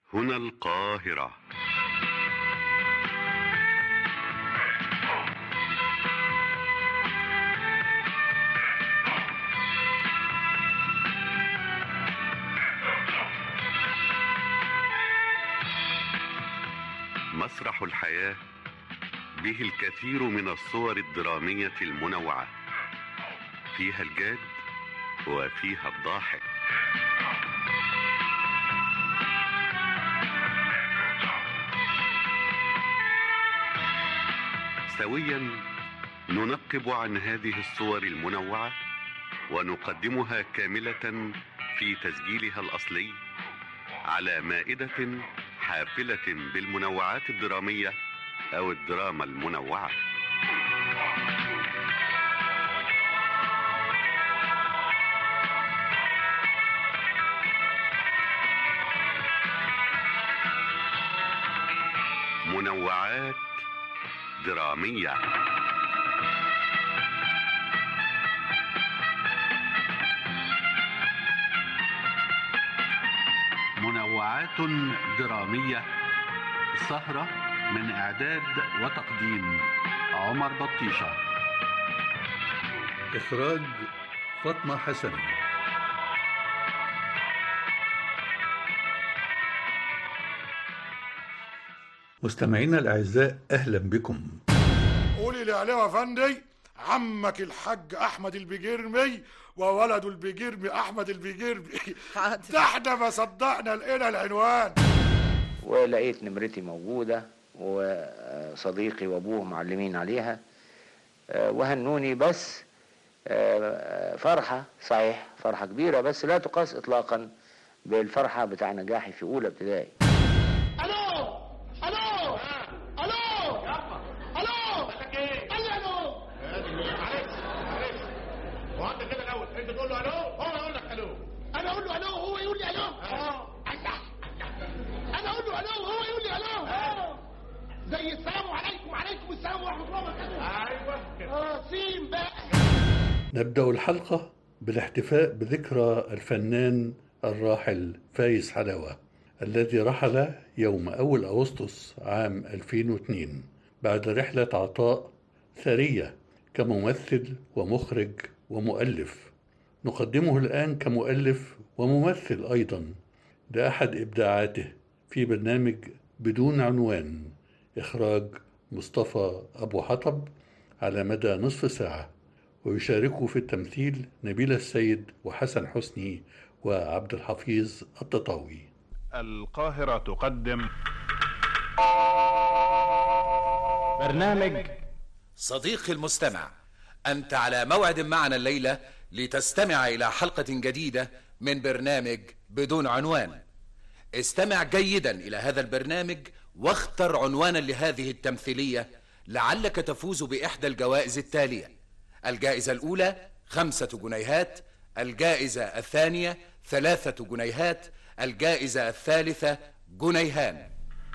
هنا القاهرة مسرح الحياة به الكثير من الصور الدرامية المنوعة فيها الجاد وفيها الضاحك سويا ننقب عن هذه الصور المنوعة ونقدمها كاملة في تسجيلها الأصلي على مائدة حافلة بالمنوعات الدرامية أو الدراما المنوعة منوعات درامية منوعات درامية سهرة من إعداد وتقديم عمر بطيشة إخراج فاطمة حسن مستمعينا الأعزاء أهلا بكم قولي لي عليه يا فندي عمك الحاج احمد البجرمي وولده البجرمي احمد البجرمي حاضر ده احنا ما صدقنا لقينا العنوان ولقيت نمرتي موجودة وصديقي وابوه معلمين عليها آه، وهنوني بس آه، فرحة صحيح فرحة كبيرة بس لا تقاس إطلاقا بالفرحة بتاع نجاحي في أولى ابتدائي الو الو الو الو قال لي الو معلش معلش هو انت كده الاول انت تقول له الو هو يقول لك الو انا اقول له الو هو يقول لي الو اه الله انا اقول له الو هو يقول لي الو زي السلام عليكم وعليكم السلام ورحمه الله وبركاته ايوه كده اه سين بقى نبدأ الحلقة بالاحتفاء بذكرى الفنان الراحل فايز حلاوة الذي رحل يوم أول أغسطس عام 2002 بعد رحلة عطاء ثرية كممثل ومخرج ومؤلف نقدمه الآن كمؤلف وممثل أيضا لأحد إبداعاته في برنامج بدون عنوان إخراج مصطفى أبو حطب على مدى نصف ساعة ويشاركه في التمثيل نبيل السيد وحسن حسني وعبد الحفيظ التطاوي القاهرة تقدم برنامج صديقي المستمع أنت على موعد معنا الليلة لتستمع إلى حلقة جديدة من برنامج بدون عنوان استمع جيدا إلى هذا البرنامج واختر عنوانا لهذه التمثيلية لعلك تفوز بإحدى الجوائز التالية الجائزة الأولى خمسة جنيهات الجائزة الثانية ثلاثة جنيهات الجائزة الثالثة جنيهان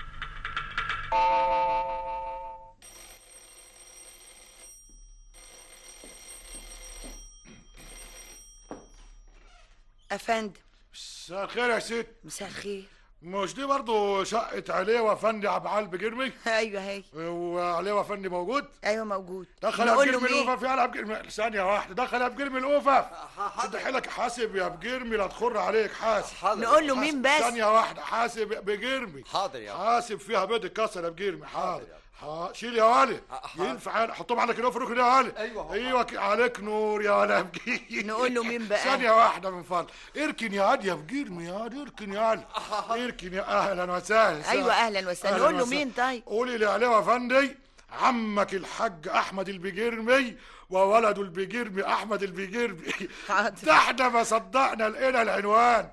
افندم مساء الخير يا ست مساء الخير مش دي برضو شقة عليه وفندي عبد العال بجرمي ايوه هي وعليه وفندي موجود ايوه موجود دخل يا نقول له بجرمي مين الأوفف يلا يا بجرمي ثانية واحدة دخل يا بجرمي الأوفف شد حيلك حاسب يا بجرمي لا تخر عليك حاسب نقول له حاسب. مين بس ثانية واحدة حاسب يا بجرمي حاضر يا حاسب فيها بيض اتكسر يا بجرمي حاضر ح- شيل يا والي ينفع حطهم على كده ركن يا والي أيوة. ايوه ك- عليك نور يا ولا بجرمي نقول له مين بقى؟ ثانية واحدة من فضل اركن يا عاد يا بجرمي يا عاد اركن يا عاد اركن يا اهلا وسهلا ايوه اهلا وسهلا أهلاً نقول له وسهلاً. مين طيب قولي لي عليه يا فندي عمك الحاج احمد البجرمي وولده البجرمي احمد البجرمي حاضر. ده احنا ما صدقنا لقينا العنوان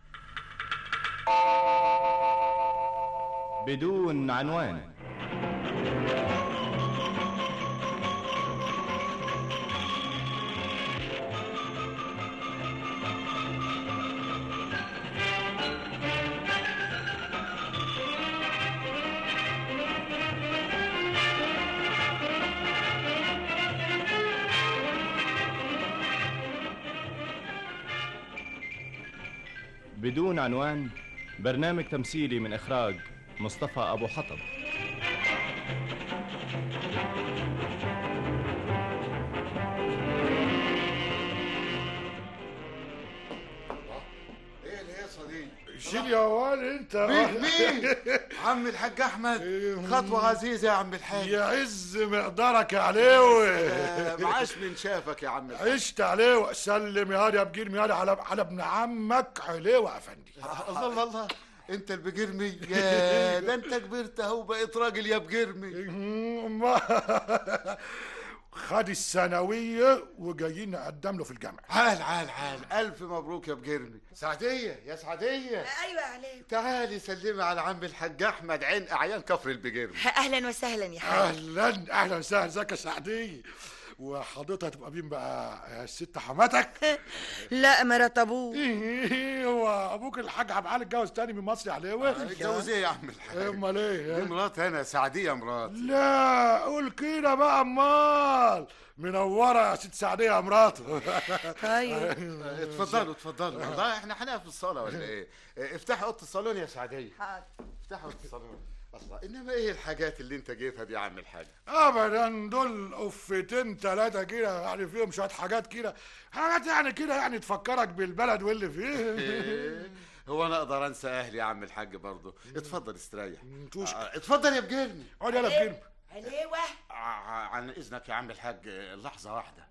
بدون عنوان بدون عنوان برنامج تمثيلي من إخراج مصطفى أبو حطب ايه الهيصه دي شيل يا ولد انت مين مين عم الحاج احمد خطوه عزيزه يا عم الحاج يعز مقدارك يا عليوي آه، معاش من شافك يا عم الحاج عشت عليه سلم يا هادي يا بجير يا هادي على على ابن عمك عليوه افندي الله الله الله انت البجرمي يا ده انت كبرت اهو بقيت راجل يا بجرمي خد الثانويه وجايين نقدم له في الجامعه عال عال عال الف مبروك يا بجرمي سعديه يا سعديه ايوه عليك تعالي سلمي على عم الحاج احمد عين اعيان كفر البجرمي اهلا وسهلا يا حاج اهلا اهلا وسهلا ازيك يا سعديه وحضرتك هتبقى مين بقى يا الست حماتك لا مرات ابوه ايه هو ابوك الحاج عبد العال اتجوز تاني من مصر يا عليوه اتجوز ايه يا عم الحاج امال ايه دي مرات انا سعديه مرات لا قول كده بقى امال منوره يا ست سعديه يا مراته ايوه اتفضلوا اتفضلوا والله احنا هنقف في الصاله ولا ايه اه، افتحي اوضه الصالون يا سعديه حاضر افتحي اوضه الصالون الله انما ايه الحاجات اللي انت جايبها دي يا عم الحاج ابدا دول قفتين ثلاثه كده يعني فيهم شويه حاجات كده حاجات يعني كده يعني تفكرك بالبلد واللي فيه إيه؟ هو انا اقدر انسى اهلي يا عم الحاج برضه اتفضل استريح توش. اه، اتفضل يا بجرمي اقعد يلا بكلمه عليوه ع- عن اذنك يا عم الحاج اه، لحظه واحده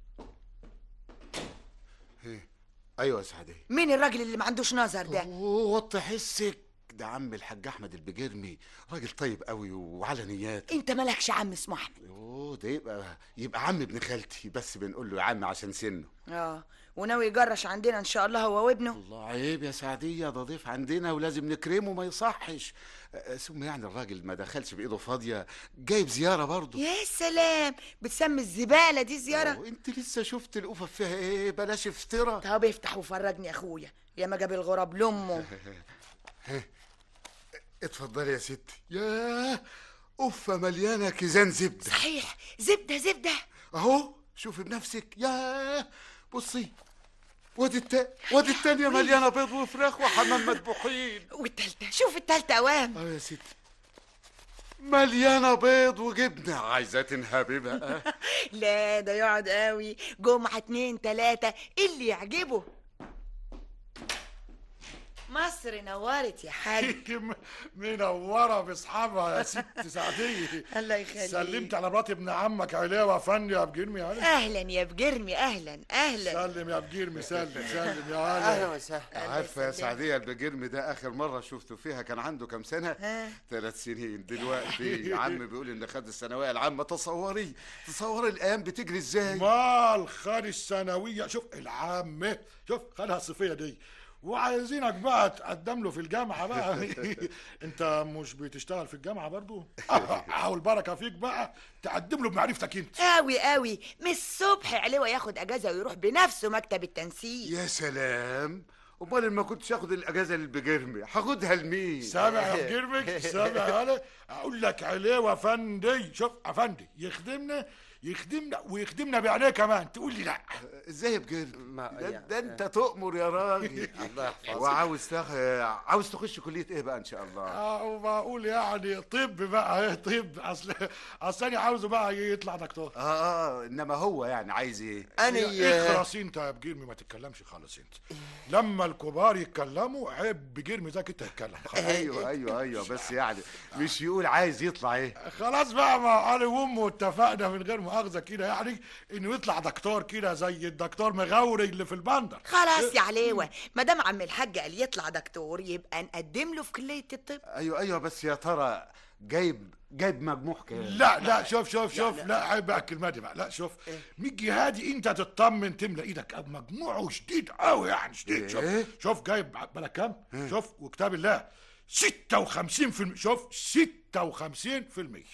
ايه ايوه يا سعديه مين الراجل اللي ما عندوش نظر ده اوه وطي حسك ده عم الحاج احمد البجرمي راجل طيب قوي وعلى نيات انت مالكش عم اسمه احمد اوه ده يبقى يبقى عم ابن خالتي بس بنقول له يا عم عشان سنه اه وناوي يجرش عندنا ان شاء الله هو وابنه الله عيب يا سعدية ده ضيف عندنا ولازم نكرمه ما يصحش أه، ثم يعني الراجل ما دخلش بإيده فاضية جايب زيارة برضه يا سلام بتسمي الزباله دي زياره أوه، انت لسه شفت القفف فيها ايه بلاش افترا طب افتح وفرجني يا اخويا يا ما جاب الغراب لامه اتفضلي يا ستي ياه قفة مليانة كيزان زبدة صحيح زبده زبده اهو شوفي بنفسك ياه بصي وادي التا وادي التانية مليانة بيض وفراخ وحمام مذبوحين والتالتة شوف التالتة اوام اه يا ستي مليانة بيض وجبنة عايزة تنهبي بقى لا ده يقعد قوي جمعة اتنين تلاتة اللي يعجبه مصر نورت يا حاج منوره باصحابها يا ست سعديه الله يخليك سلمت على مرات ابن عمك عليوه فندي يا بجرمي يا علي اهلا يا بجرمي اهلا اهلا سلم يا بجرمي سلم سلم يا اهلا علي وسهلا عارفة يا سعدية البجرم ده آخر مرة شفته فيها كان عنده كام سنة؟ ها؟ ثلاث سنين دلوقتي عم بيقول إن خد الثانوية العامة تصوري تصوري الأيام بتجري إزاي؟ مال خد الثانويه شوف العامه شوف خدها الصيفيه دي وعايزينك بقى تقدم له في الجامعه بقى انت مش بتشتغل في الجامعه برضو اهو البركه فيك بقى تقدم له بمعرفتك انت قوي قوي من الصبح علوة ياخد اجازة ويروح بنفسه مكتب التنسيق يا سلام أمال ما كنتش آخد الأجازة للبجرمي هاخدها لمين؟ سامع يا بجرمك سامع يا علي اقول لك عليه افندي شوف افندي يخدمنا يخدمنا ويخدمنا بعينيه كمان تقول لي لا ازاي يا بجرم ده, ده انت تؤمر يا راجل الله يحفظك وعاوز تخ... عاوز تخش كليه ايه بقى ان شاء الله اه وبقول يعني طب بقى ايه طب اصل اصل انا عاوزه بقى يطلع دكتور اه اه انما هو يعني عايز ايه اخرس انت يا بجرمي ما تتكلمش خالص انت لما الكبار يتكلموا عيب بجرمي ذاك انت تتكلم ايوه ايوه ايوه بس يعني مش يقول عايز يطلع ايه خلاص بقى ما انا وامه اتفقنا من غير مؤاخذه كده يعني انه يطلع دكتور كده زي الدكتور مغاوري اللي في البندر خلاص يا عليوة ما دام عم الحاج قال يطلع دكتور يبقى نقدم له في كلية الطب ايوه ايوه بس يا ترى جايب جايب مجموع كام لا لا شوف شوف شوف لا عيب بقى الكلمه دي بقى لا شوف ميجي هادي انت تطمن تملى ايدك مجموعه شديد قوي يعني شديد شوف إيه؟ شوف جايب بالك كام شوف وكتاب الله 56 في المية شوف 56 في المية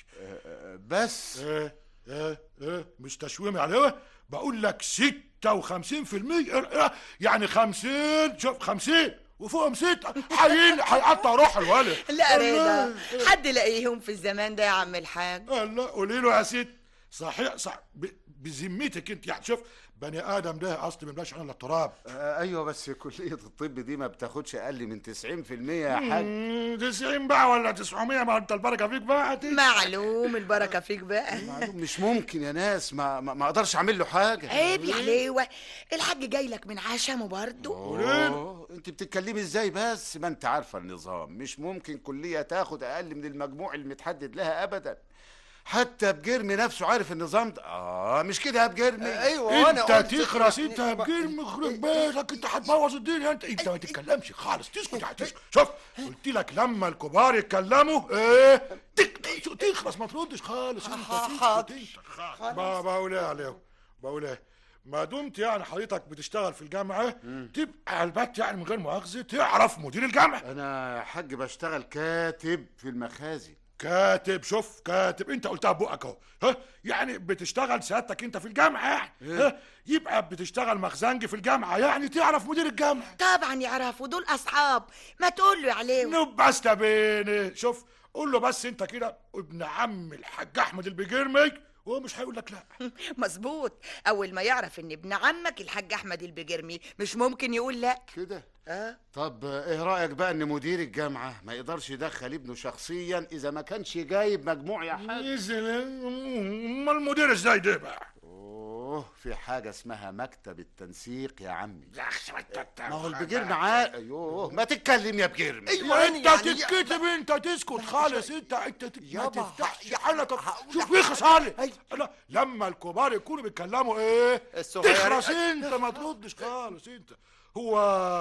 بس ايه ايه ايه مش تشويمي عليه بقول لك 56 في المية يعني 50 شوف 50 وفوقهم ستة حيين هيقطع روح الولد لا الله. رضا حد لاقيهم في الزمان ده يا عم الحاج الله قولي له يا ست صحيح صح ب- بذمتك انت يعني شوف بني ادم ده اصل ما بيبقاش الا التراب آه ايوه بس كليه الطب دي ما بتاخدش اقل من 90% يا حاج مم، 90 بقى ولا 900 ما انت البركه فيك بقى دي. معلوم البركه فيك بقى معلوم مش ممكن يا ناس ما ما, ما اقدرش اعمل له حاجه عيب يا حليوه الحاج جاي لك من عشمه برضه أوه، انت بتتكلمي ازاي بس ما انت عارفه النظام مش ممكن كليه تاخد اقل من المجموع المتحدد لها ابدا حتى بجرمي نفسه عارف النظام ده اه مش كده يا بجرمي ايوه انت تخرس انت يا بجيل مخرب بيتك انت هتبوظ الدنيا انت انت ما تتكلمش خالص تسكت هتسكت شوف قلت لك لما الكبار يتكلموا ايه تك- تك- تخرس ما تردش خالص انت تسكت انت ما بقول ايه عليهم بقول ايه ما دمت يعني حضرتك بتشتغل في الجامعه تبقى البت يعني من غير مؤاخذه تعرف مدير الجامعه انا يا حاج بشتغل كاتب في المخازن كاتب شوف كاتب انت قلتها بقك اهو ها يعني بتشتغل سيادتك انت في الجامعه يعني ها يبقى بتشتغل مخزنجي في الجامعه يعني تعرف مدير الجامعه طبعا يعرفوا دول اصحاب ما تقول له عليهم نبقى استبيني شوف قول له بس انت كده ابن عم الحاج احمد البجرمي وهو مش هيقول لك لا مظبوط اول ما يعرف ان ابن عمك الحاج احمد البجرمي مش ممكن يقول لا كده اه طب ايه رايك بقى ان مدير الجامعه ما يقدرش يدخل ابنه شخصيا اذا ما كانش جايب مجموع يا حاج نزل امال المدير ازاي ده بقى اوه في حاجه اسمها مكتب التنسيق يا عمي يا اخي ما انت ما هو البجرمي عا ايوه ما تتكلم يا بجرمي ايوه انت تتكتب انت تسكت خالص انت انت ت- ما يابا، تفتحش حنكك شوف يخص علي لا لما الكبار يكونوا بيتكلموا ايه الصغير- تخرس انت ما تردش خالص انت هو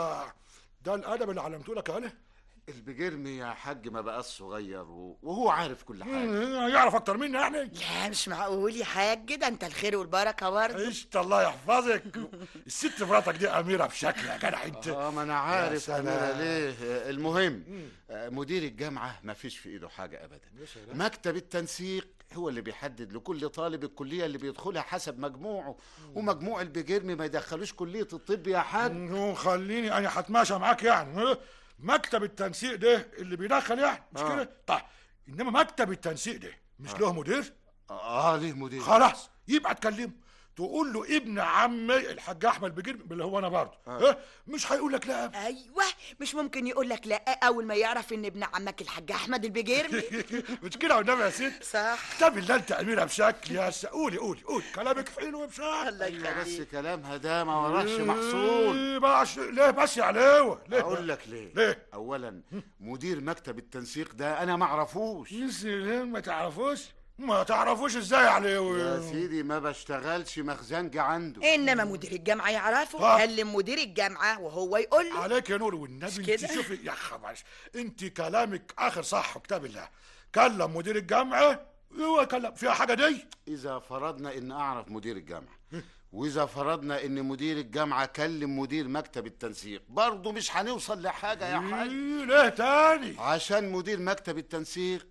ده الادب اللي علمته لك عليه البجرمي يا حاج ما بقاش صغير و- وهو عارف كل حاجه مم، يعرف اكتر مني يعني لا مش معقول يا حاج ده انت الخير والبركه برضه عشت الله يحفظك الست مراتك دي اميره بشكل يا جدع انت اه ما انا عارف سلام. انا ليه آه، المهم آه، مدير الجامعه ما فيش في ايده حاجه ابدا مكتب التنسيق هو اللي بيحدد لكل طالب الكليه اللي بيدخلها حسب مجموعه ومجموع البجرمي ما يدخلوش كليه الطب يا حاج انه خليني انا هتماشى معاك يعني ها؟ مكتب التنسيق ده اللي بيدخل يعني مش آه. كده طيب انما مكتب التنسيق ده مش له مدير اه ليه مدير خلاص يبقى تكلمه تقول له ابن عمي الحاج احمد بجرم اللي هو انا برضه ها؟ مش هيقول لك لا ايوه مش ممكن يقول لك لا اول ما يعرف ان ابن عمك الحاج احمد البجرمي مش كده والنبي يا ست صح طب اللي انت اميره بشكل يا س... قولي قولي قولي كلامك حلو بشكل الله ايوه بس يخليك كلامها ده ما وراش محصول إيه بقى ليه بس يا علوه ليه اقول لك ليه ليه اولا مدير مكتب التنسيق ده انا ما اعرفوش يا سلام ما تعرفوش ما تعرفوش ازاي يا علوه يا سيدي ما بشتغلش مخزنجي عنده انما مدير الجامعه يعرفه آه. كلم مدير الجامعه وهو يقول له عليك يا نور والنبي مش انت كده؟ شوفي يا خبر انت كلامك اخر صح كتاب الله كلم مدير الجامعه هو كلم فيها حاجه دي اذا فرضنا ان اعرف مدير الجامعه واذا فرضنا ان مدير الجامعه كلم مدير مكتب التنسيق برضه مش هنوصل لحاجه يا حاج إيه، ليه تاني عشان مدير مكتب التنسيق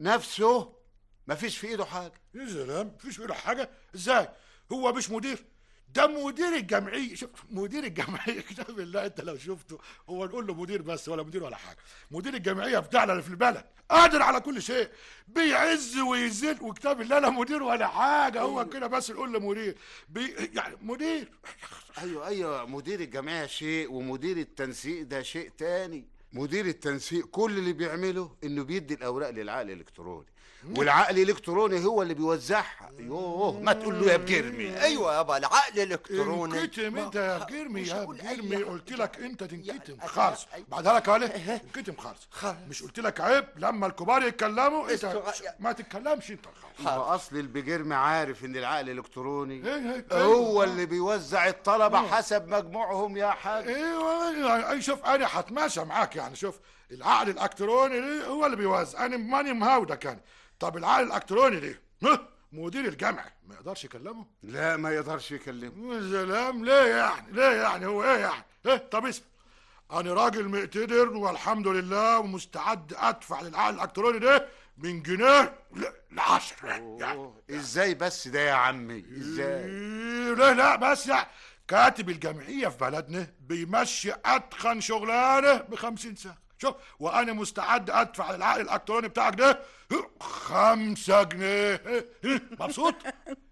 نفسه مفيش في ايده حاجه يا سلام مفيش منه حاجه ازاي هو مش مدير ده مدير الجمعيه شوف مدير الجمعيه كتاب بالله انت لو شفته هو نقول له مدير بس ولا مدير ولا حاجه مدير الجمعيه بتاعنا اللي في البلد قادر على كل شيء بيعز ويذل وكتاب الله لا مدير ولا حاجه هو كده بس نقول له مدير بي يعني مدير ايوه ايوه مدير الجمعيه شيء ومدير التنسيق ده شيء تاني مدير التنسيق كل اللي بيعمله انه بيدي الاوراق للعقل الالكتروني والعقل الالكتروني هو اللي بيوزعها يوه ما تقول له يا بجرمي ايوه يابا العقل الالكتروني انكتم انت يا بجرمي يا هقول أي بجرمي حاجة. قلت لك انت تنكتم يعني خالص أي- بعدها لك عليه انكتم خالص مش قلت لك عيب لما الكبار يتكلموا انت الصغير- ما تتكلمش انت خالص هو اصل البجرمي عارف ان العقل الالكتروني إيه إيه هو إيه. اللي بيوزع الطلبه حسب مجموعهم يا حاج ايوه يعني اي شوف انا هتماشى معاك يعني شوف العقل الالكتروني دي هو اللي بيوزع انا ماني مهاودك يعني طب العقل الالكتروني دي ها؟ مدير الجامعه ما يقدرش يكلمه لا ما يقدرش يكلمه يا سلام ليه يعني ليه يعني هو ايه يعني ايه طب اسمع انا راجل مقتدر والحمد لله ومستعد ادفع للعقل الالكتروني ده من جنيه ل- لعشرة يعني أوه، ازاي بس ده يا عمي ازاي إيه، لا لا بس يعني كاتب الجمعية في بلدنا بيمشي أتخن شغلانة بخمسين سنة شوف وأنا مستعد أدفع للعقل الإلكتروني بتاعك ده خمسة جنيه مبسوط؟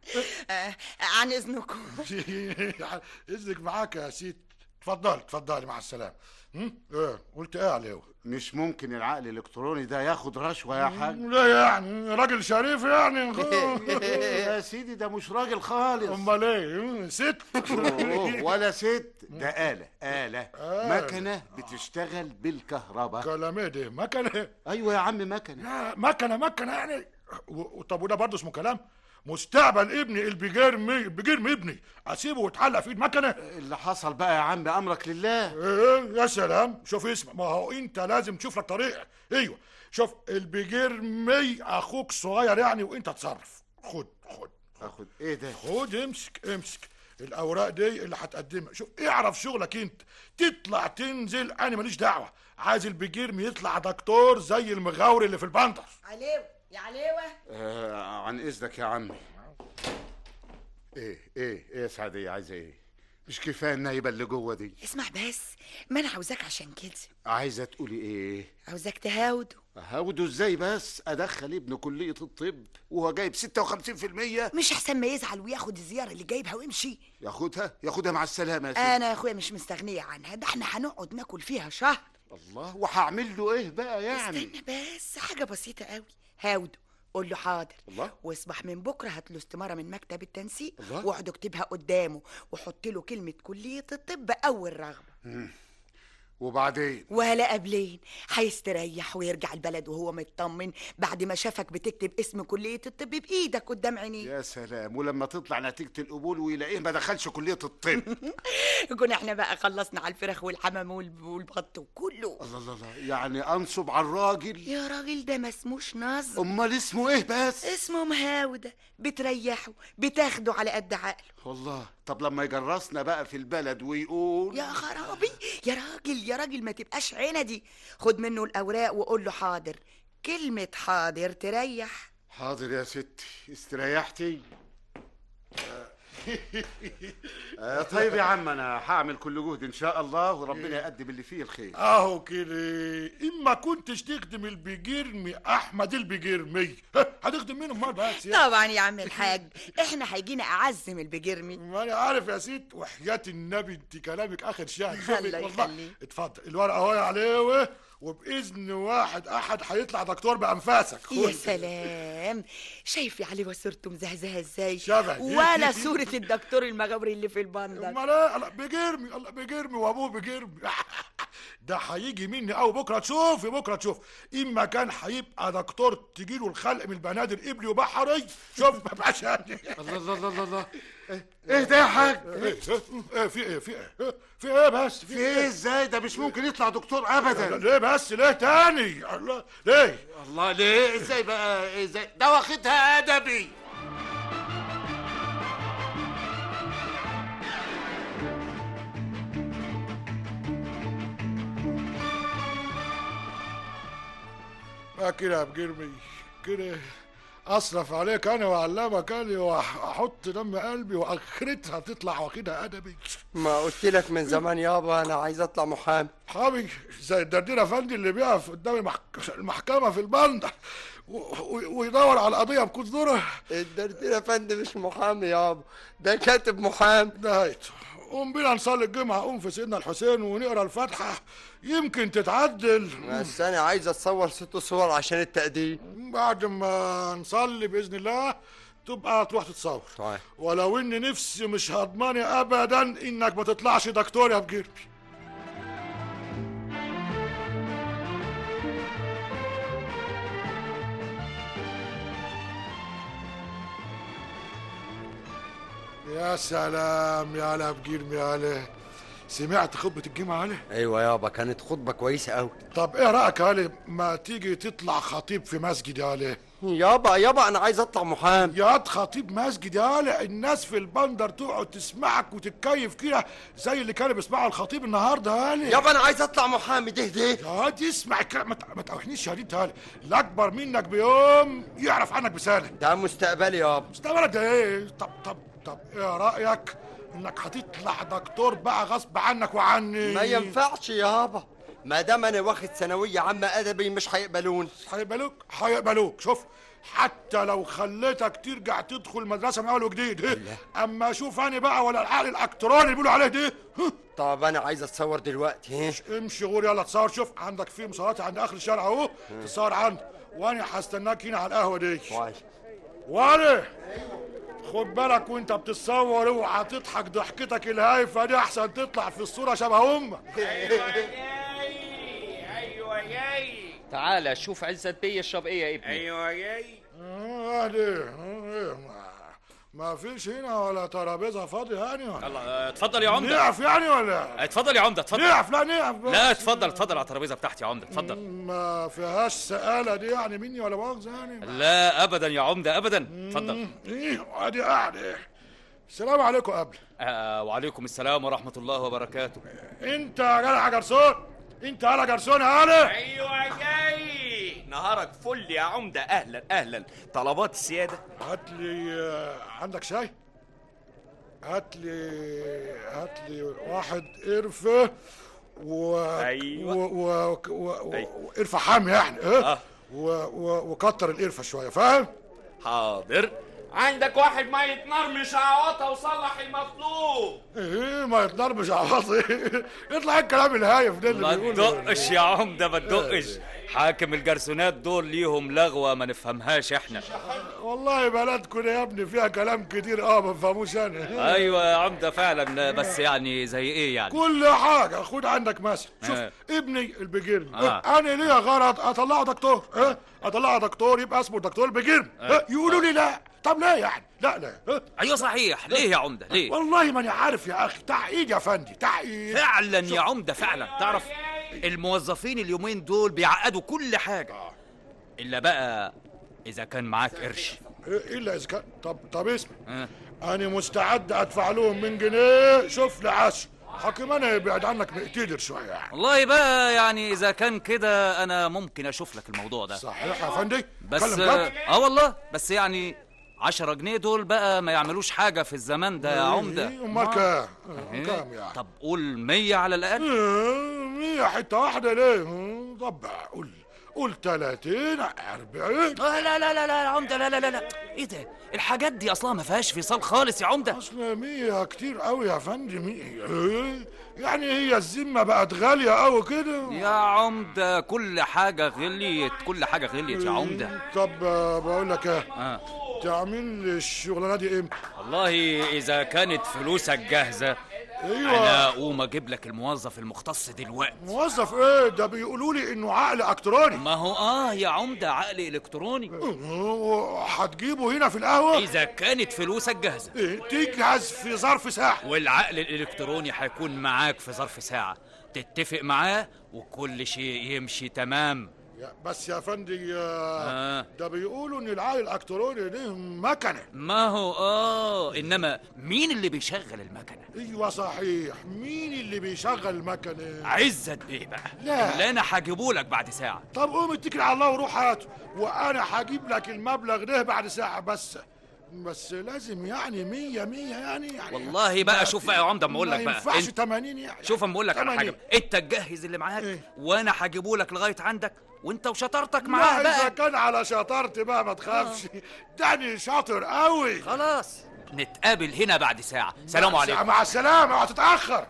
آه، عن اذنكم اذنك معاك يا سيد اتفضلي اتفضلي مع السلامه هم؟ ايه قلت ايه عليه مش ممكن العقل الالكتروني ده ياخد رشوه يا حاج لا يعني راجل شريف يعني يا سيدي ده مش راجل خالص امال ايه ست أوه، ولا ست ده آلة آلة آلة. مكنة بتشتغل بالكهرباء كلام ايه ده مكنه ايوه يا عم مكنة لا مكنه مكنه يعني و- طب وده برضه اسمه كلام مستقبل ابني البجرمي البجرمي ابني اسيبه ويتعلق في ايد مكنه اللي حصل بقى يا عم امرك لله ايه يا سلام شوف اسمع ما هو انت لازم تشوف لك طريقه ايوه شوف البجرمي اخوك صغير يعني وانت تصرف خد خد اخد ايه ده خد امسك امسك الاوراق دي اللي هتقدمها شوف اعرف شغلك انت تطلع تنزل انا ماليش دعوه عايز البجرمي يطلع دكتور زي المغاوري اللي في البندر عليوه يا عليوه آه عن اذنك يا عمي ايه ايه ايه يا سعدية عايزه ايه مش كفايه النايبه اللي جوه دي اسمع بس ما انا عاوزاك عشان كده عايزه تقولي ايه عاوزاك تهاوده هاوده ازاي بس ادخل ابن كليه الطب وهو جايب 56% مش احسن ما يزعل وياخد الزياره اللي جايبها ويمشي ياخدها ياخدها مع السلامه يا سيدي انا يا اخويا مش مستغنيه عنها ده احنا هنقعد ناكل فيها شهر الله وهعمل له ايه بقى يعني استنى بس حاجه بسيطه قوي هاوده قول له حاضر الله واصبح من بكره هات له استماره من مكتب التنسيق الله. واقعد اكتبها قدامه وحط له كلمه كليه الطب اول رغبه مم. وبعدين ولا قبلين هيستريح ويرجع البلد وهو مطمن بعد ما شافك بتكتب اسم كليه الطب بايدك قدام عينيه يا سلام ولما تطلع نتيجه القبول ويلاقيه ما دخلش كليه الطب كنا احنا بقى خلصنا على الفراخ والحمام والب- والبط وكله الله الله الله يعني انصب على الراجل يا راجل ده ما اسموش نصب امال اسمه ايه بس اسمه مهاودة بتريحه بتاخده على قد عقله والله طب لما يجرسنا بقى في البلد ويقول يا خرابي يا راجل يا راجل ما تبقاش عندي خد منه الاوراق وقول له حاضر كلمة حاضر تريح حاضر يا ستي استريحتي آه طيب يا عم انا هعمل كل جهد ان شاء الله وربنا يقدم اللي فيه الخير اهو كده اما كنتش تخدم البجرمي احمد البجرمي ها، هتخدم مين امال بس يا طبعا يا عم الحاج احنا هيجينا اعزم البجرمي ما انا عارف يا ست وحياة النبي انت كلامك اخر شهر شوفي الله والله يخليك. اتفضل الورقه اهو يا عليوه وباذن واحد احد هيطلع دكتور بانفاسك يا خد. سلام شايف يا علي وصورته مزهزهه ازاي شبه. ولا صورة الدكتور المغاوري اللي في البندر امال ايه الله بجرمي الله بجرمي وابوه بجرمي ده هيجي مني قوي بكره تشوفي بكره تشوف اما كان هيبقى دكتور تجيله الخلق من البنادر قبلي وبحري شوف ما بقاش يعني الله الله الله الله الله ايه ده يا حاج ايه ايه في ايه في ايه في ايه بس في ايه ازاي ده مش ممكن يطلع دكتور ابدا ليه بس ليه تاني الله ليه الله ليه ازاي بقى ازاي ده واخدها ادبي ما كده يا بجرمي كده اصرف عليك انا واعلمك انا واحط دم قلبي واخرتها تطلع واخدها ادبي ما قلت لك من زمان يابا انا عايز اطلع محامي حامي زي الدردير افندي اللي بيقف قدام المحك- المحكمه في البندر و- و- ويدور على قضيه بكذوره الدردير يا فندم مش محامي يابا ده كاتب محامي نهايته قوم بينا نصلي الجمعه قوم في سيدنا الحسين ونقرا الفاتحه يمكن تتعدل بس انا عايز اتصور ست صور عشان التقديم بعد ما نصلي باذن الله تبقى تروح تتصور طيب ولو ان نفسي مش هضماني ابدا انك ما تطلعش دكتور يا بجربي يا سلام يا هلا بجرمي يا هلا سمعت خطبة الجمعة علي؟ ايوه يابا كانت خطبه كويسه قوي طب ايه رأيك يا علي ما تيجي تطلع خطيب في مسجد يا علي؟ يابا يابا انا عايز اطلع محامي يا خطيب مسجد يا علي الناس في البندر تقعد تسمعك وتتكيف كده زي اللي كانوا بيسمعوا الخطيب النهارده يا علي يابا انا عايز اطلع محامي ده ده يا دي اسمع الكلام ما ت- ما توحنيش يا دي يا علي الاكبر منك بيوم يعرف عنك بسنه ده مستقبلي يابا مستقبلك ده ايه طب طب طب ايه رايك انك هتطلع دكتور بقى غصب عنك وعني ما ينفعش يابا ما دام انا واخد ثانويه عامه ادبي مش هيقبلوني هيقبلوك هيقبلوك شوف حتى لو خليتك ترجع تدخل مدرسه من اول وجديد اما اشوف انا بقى ولا العقل الالكتروني اللي بيقولوا عليه ده طب انا عايز اتصور دلوقتي امشي غور يلا تصور شوف عندك في مصورات عند اخر الشارع اهو تصور عندي وانا هستناك هنا على القهوه دي وعلي خد بالك وانت بتتصور اوعى تضحك ضحكتك الهايفه دي احسن تطلع في الصوره شبه امك ايوه جاي تعالى شوف عزت بيه يشرب ايه يا ابني ايوه جاي اه ليه آه، إيه، ما- ما فيش هنا ولا ترابيزه فاضيه يعني ولا الله آه، اتفضل يا عمده نقف يعني ولا اتفضل يا عمده اتفضل نقف لا نقف لا اتفضل اتفضل على الترابيزه بتاعتي يا عمده اتفضل ما فيهاش سقاله دي يعني مني ولا مؤاخذه يعني لا ابدا يا عمده ابدا اتفضل ايه ادي قاعده السلام عليكم قبل آه وعليكم السلام ورحمه الله وبركاته انت يا جدع جرسون انت يا جرسون يا هلا ايوه جاي نهارك فل يا عمده اهلا اهلا طلبات السياده هات لي آه، عندك شاي هات لي هات لي واحد قرفه و أيوة. و... و... و... و... أيوة. قرفه حامي يعني اه آه. و... و... وكتر القرفه شويه فاهم حاضر عندك واحد مية نار مش عواطة وصلح المطلوب ايه ما يتضربش عواطي يطلع إيه الكلام الهايف ده اللي ما بيقوله تدقش يا عمده ما تدقش حاكم الجرسونات دول ليهم لغوه ما نفهمهاش احنا والله بلدكم يا ابني فيها كلام كتير اه ما بفهموش انا ايوه يا عمده فعلا بس يعني زي ايه يعني كل حاجة خد عندك مثل شوف آه. ابني البجيرن آه. آه. انا ليا غرض اطلعه دكتور اه اطلعه دكتور يبقى اسمه دكتور البجيرن آه. آه. يقولوا لي لا طب ليه يعني لا لا آه. ايوه صحيح ليه يا عمده ليه والله ماني عارف يا اخي تعقيد يا فندي تعقيد فعلا يا عمده فعلا تعرف الموظفين اليومين دول بيعقدوا كل حاجه الا بقى اذا كان معاك قرش إيه الا اذا كان طب طب اسمع آه. انا مستعد ادفع لهم من جنيه شوف لي عشر حكم انا يبعد عنك مقتدر شويه يعني والله بقى يعني اذا كان كده انا ممكن اشوف لك الموضوع ده صحيح يا فندي بس اتكلم جد. اه والله بس يعني عشرة جنيه دول بقى ما يعملوش حاجة في الزمان ده يا عمدة إيه، امال ما- كام آه، إيه؟ كام يعني طب قول مية على الأقل مية حتة واحدة ليه؟ مم، طب قول قول 30 40 آه لا لا لا لا يا عمدة لا لا لا لا ايه ده الحاجات دي اصلا ما فيهاش فصال خالص يا عمدة اصل 100 كتير قوي يا فندم 100 إيه؟ يعني هي الذمة بقت غالية قوي كده يا عمدة كل حاجة غليت كل حاجة غليت يا عمدة طب آه، بقول لك ايه آه. تعمل لي الشغلانة دي امتى؟ والله إذا كانت فلوسك جاهزة ايوه أنا أقوم أجيب لك الموظف المختص دلوقتي موظف ايه ده بيقولوا لي انه عقل الكتروني ما هو آه يا عمدة عقل إلكتروني هتجيبه هنا في القهوة؟ إذا كانت فلوسك جاهزة إيه، تجهز في ظرف ساعة والعقل الإلكتروني هيكون معاك في ظرف ساعة تتفق معاه وكل شيء يمشي تمام يا- بس يا فندي آه، آه. ده بيقولوا ان العقل الالكتروني ده مكنه ما هو آه إنما مين اللي بيشغل المكنة؟ ايوه صحيح مين اللي بيشغل المكنه عزت بيه بقى لا. اللي أنا هجيبهولك بعد ساعة طب قوم اتكل على الله وروح هاته وانا هجيب لك المبلغ ده بعد ساعه بس بس لازم يعني مية مية يعني, يعني والله بقى شوف بقى يا عمدة أما أقول لك ما بقى ينفعش أنت- 80 يعني شوف اما اقول لك على 80. حاجه انت تجهز اللي معاك إيه؟ وانا هجيبهولك لغايه عندك وانت وشطارتك لا معاه اذا بقى كان على شطارتي بقى ما تخافش داني شاطر قوي خلاص نتقابل هنا بعد ساعه سلام مع- عليكم مع السلامه هتتاخر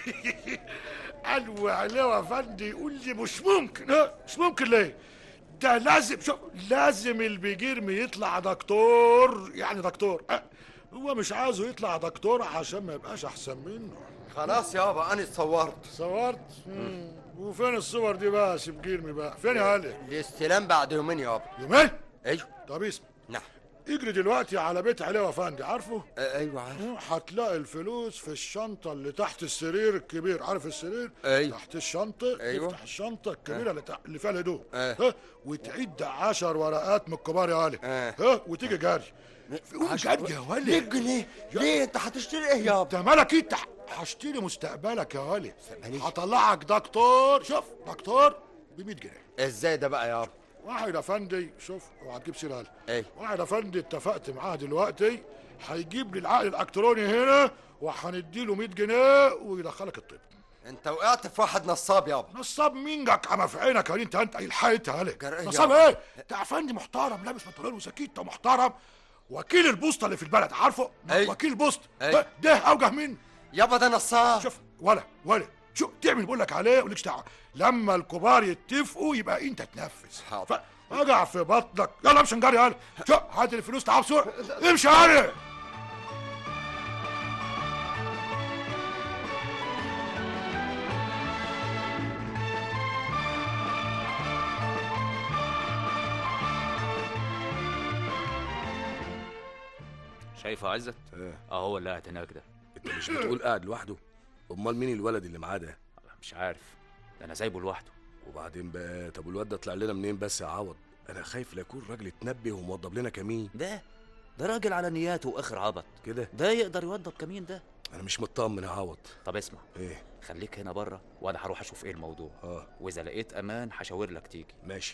قالوا عليه يا فندي يقول لي مش ممكن لا مش ممكن ليه ده لازم شوف لازم البيجيرمي يطلع دكتور يعني دكتور أه هو مش عايزه يطلع دكتور عشان ما يبقاش احسن منه خلاص يابا انا اتصورت صورت مم. وفين الصور دي بقى يا سيب جيرمي بقى فين يا علي الاستلام بعد يومين يابا يومين ايوه طب اسمع نعم اجري دلوقتي على بيت علي وفندي عارفه آه، ايوه عارف هتلاقي الفلوس في الشنطة اللي تحت السرير الكبير عارف السرير؟ أيوة. تحت الشنطة أيوة. تفتح الشنطة الكبيرة اللي, تح... اللي فيها الهدوم آه. ها وتعد عشر ورقات من الكبار يا علي آه. ها وتيجي جاري قوم جاري يا ولي 100 جنيه ليه انت هتشتري ايه يابا انت مالك انت هشتري مستقبلك يا ولي هطلعك دكتور شوف دكتور ب 100 جنيه ازاي ده بقى يابا واحد يا فندي شوف وهتجيب سير علي ايه واحد يا فندي اتفقت معاه دلوقتي هيجيب لي العقل الالكتروني هنا وهنديله 100 جنيه ويدخلك الطب انت وقعت في واحد نصاب يابا نصاب مين جاك عم في عينك يا انت انت الحقت عليك جرأة نصاب يابا. ايه ده افندي محترم لابس بنطلون وسكيته محترم وكيل البوسطه اللي في البلد عارفه أي. وكيل البوسطه أي. ده, ده اوجه منه يابا ده نصاب شوف ولا ولا شو تعمل بقول لك عليه ولكش دعوه لما الكبار يتفقوا يبقى انت تنفذ حاضر. وجع في بطنك يلا امشي نجري يلا شو هات الفلوس تعال بسرعه امشي يلا شايفه عزت اهو اللي قاعد هناك ده انت مش بتقول قاعد لوحده امال مين الولد اللي معاه ده مش عارف ده انا سايبه لوحده وبعدين بقى طب الواد ده طلع لنا منين بس يا عوض انا خايف لا يكون راجل اتنبه وموضب لنا كمين ده ده راجل على نياته واخر عبط كده ده يقدر يوضب كمين ده انا مش مطمن يا عوض طب اسمع ايه خليك هنا بره وانا هروح اشوف ايه الموضوع اه واذا لقيت امان هشاور لك تيجي ماشي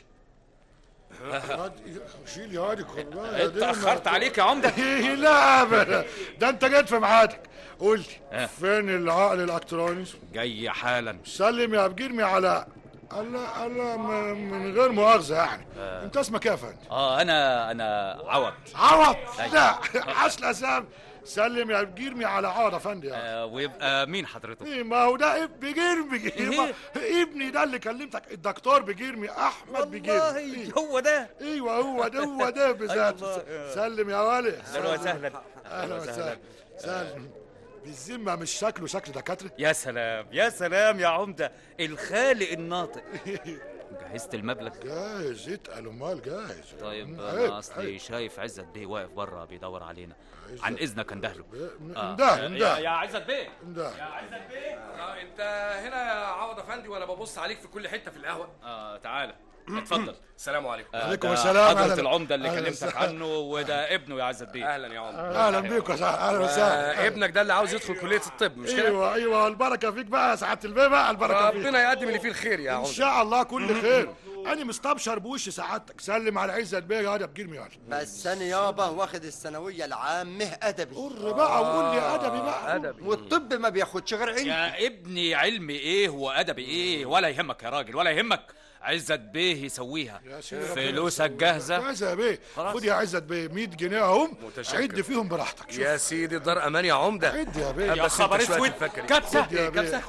شيل يا وادي اتأخرت عليك يا عمدة لا ابدا ده انت جيت في ميعادك قول آه. لي فين العقل الالكتروني جاي حالا سلم يا بجرمي على الله الله م- من غير مؤاخذه يعني آه. انت اسمك ايه يا فندم اه انا انا عوض عوض أيوة. لا حسن اسام سلم يا بجرمي على عوض يا فندم يعني. آه ويبقى مين حضرتك إيه ما هو ده اب- بجرمي إيه؟ ابني ده اللي كلمتك الدكتور بجرمي احمد بجرمي إيه. هو ده ايوه هو ده هو ده بذاته الله. سلم يا ولد اهلا وسهلا اهلا وسهلا سلم بالذمه مش شكله شكل دكاتره يا سلام يا سلام يا عمدة الخالق الناطق جهزت المبلغ جاهز اتقل امال جاهز طيب عيب، انا اصلي عيب. شايف عزت بيه واقف بره بيدور علينا عن اذنك اندهله انده انده يا عزت بيه انده آه، انت هنا يا عوض افندي ولا ببص عليك في كل حته في القهوه اه تعالى اتفضل السلام عليكم آه، عليكم ده السلام، حضرة أهلا. العمدة اللي أهلا كلمتك وسهلا. عنه وده ابنه يا عزت بيه اهلا يا عمر اهلا بيكم يا سعادة، اهلا وسهلا آه، ابنك ده اللي عاوز يدخل كليه الطب مش كده ايوه ايوه البركه فيك بقى يا سعاده البيه بقى البركه فيك ربنا يقدم اللي فيه الخير يا ان عمر شاء الله كل خير انا مستبشر بوش سعادتك سلم على عزت بيه يا بجرمي يا بس انا يابا واخد الثانويه العامه ادبي قر بقى وقول لي ادبي بقى ادبي والطب ما بياخدش غير علم يا ابني علمي ايه وادبي ايه ولا يهمك يا راجل ولا يهمك عزت بيه يسويها يا سيدي ربنا فلوسك جاهزة جاهزه يا بيه خلاص. خد يا عزت بيه 100 جنيه اهم متشكر. عد فيهم براحتك شوف يا سيدي دار امان يا عمده عد يا بيه بس يا انت خبر شوية اسود تفكر. كبسة خد يا بيه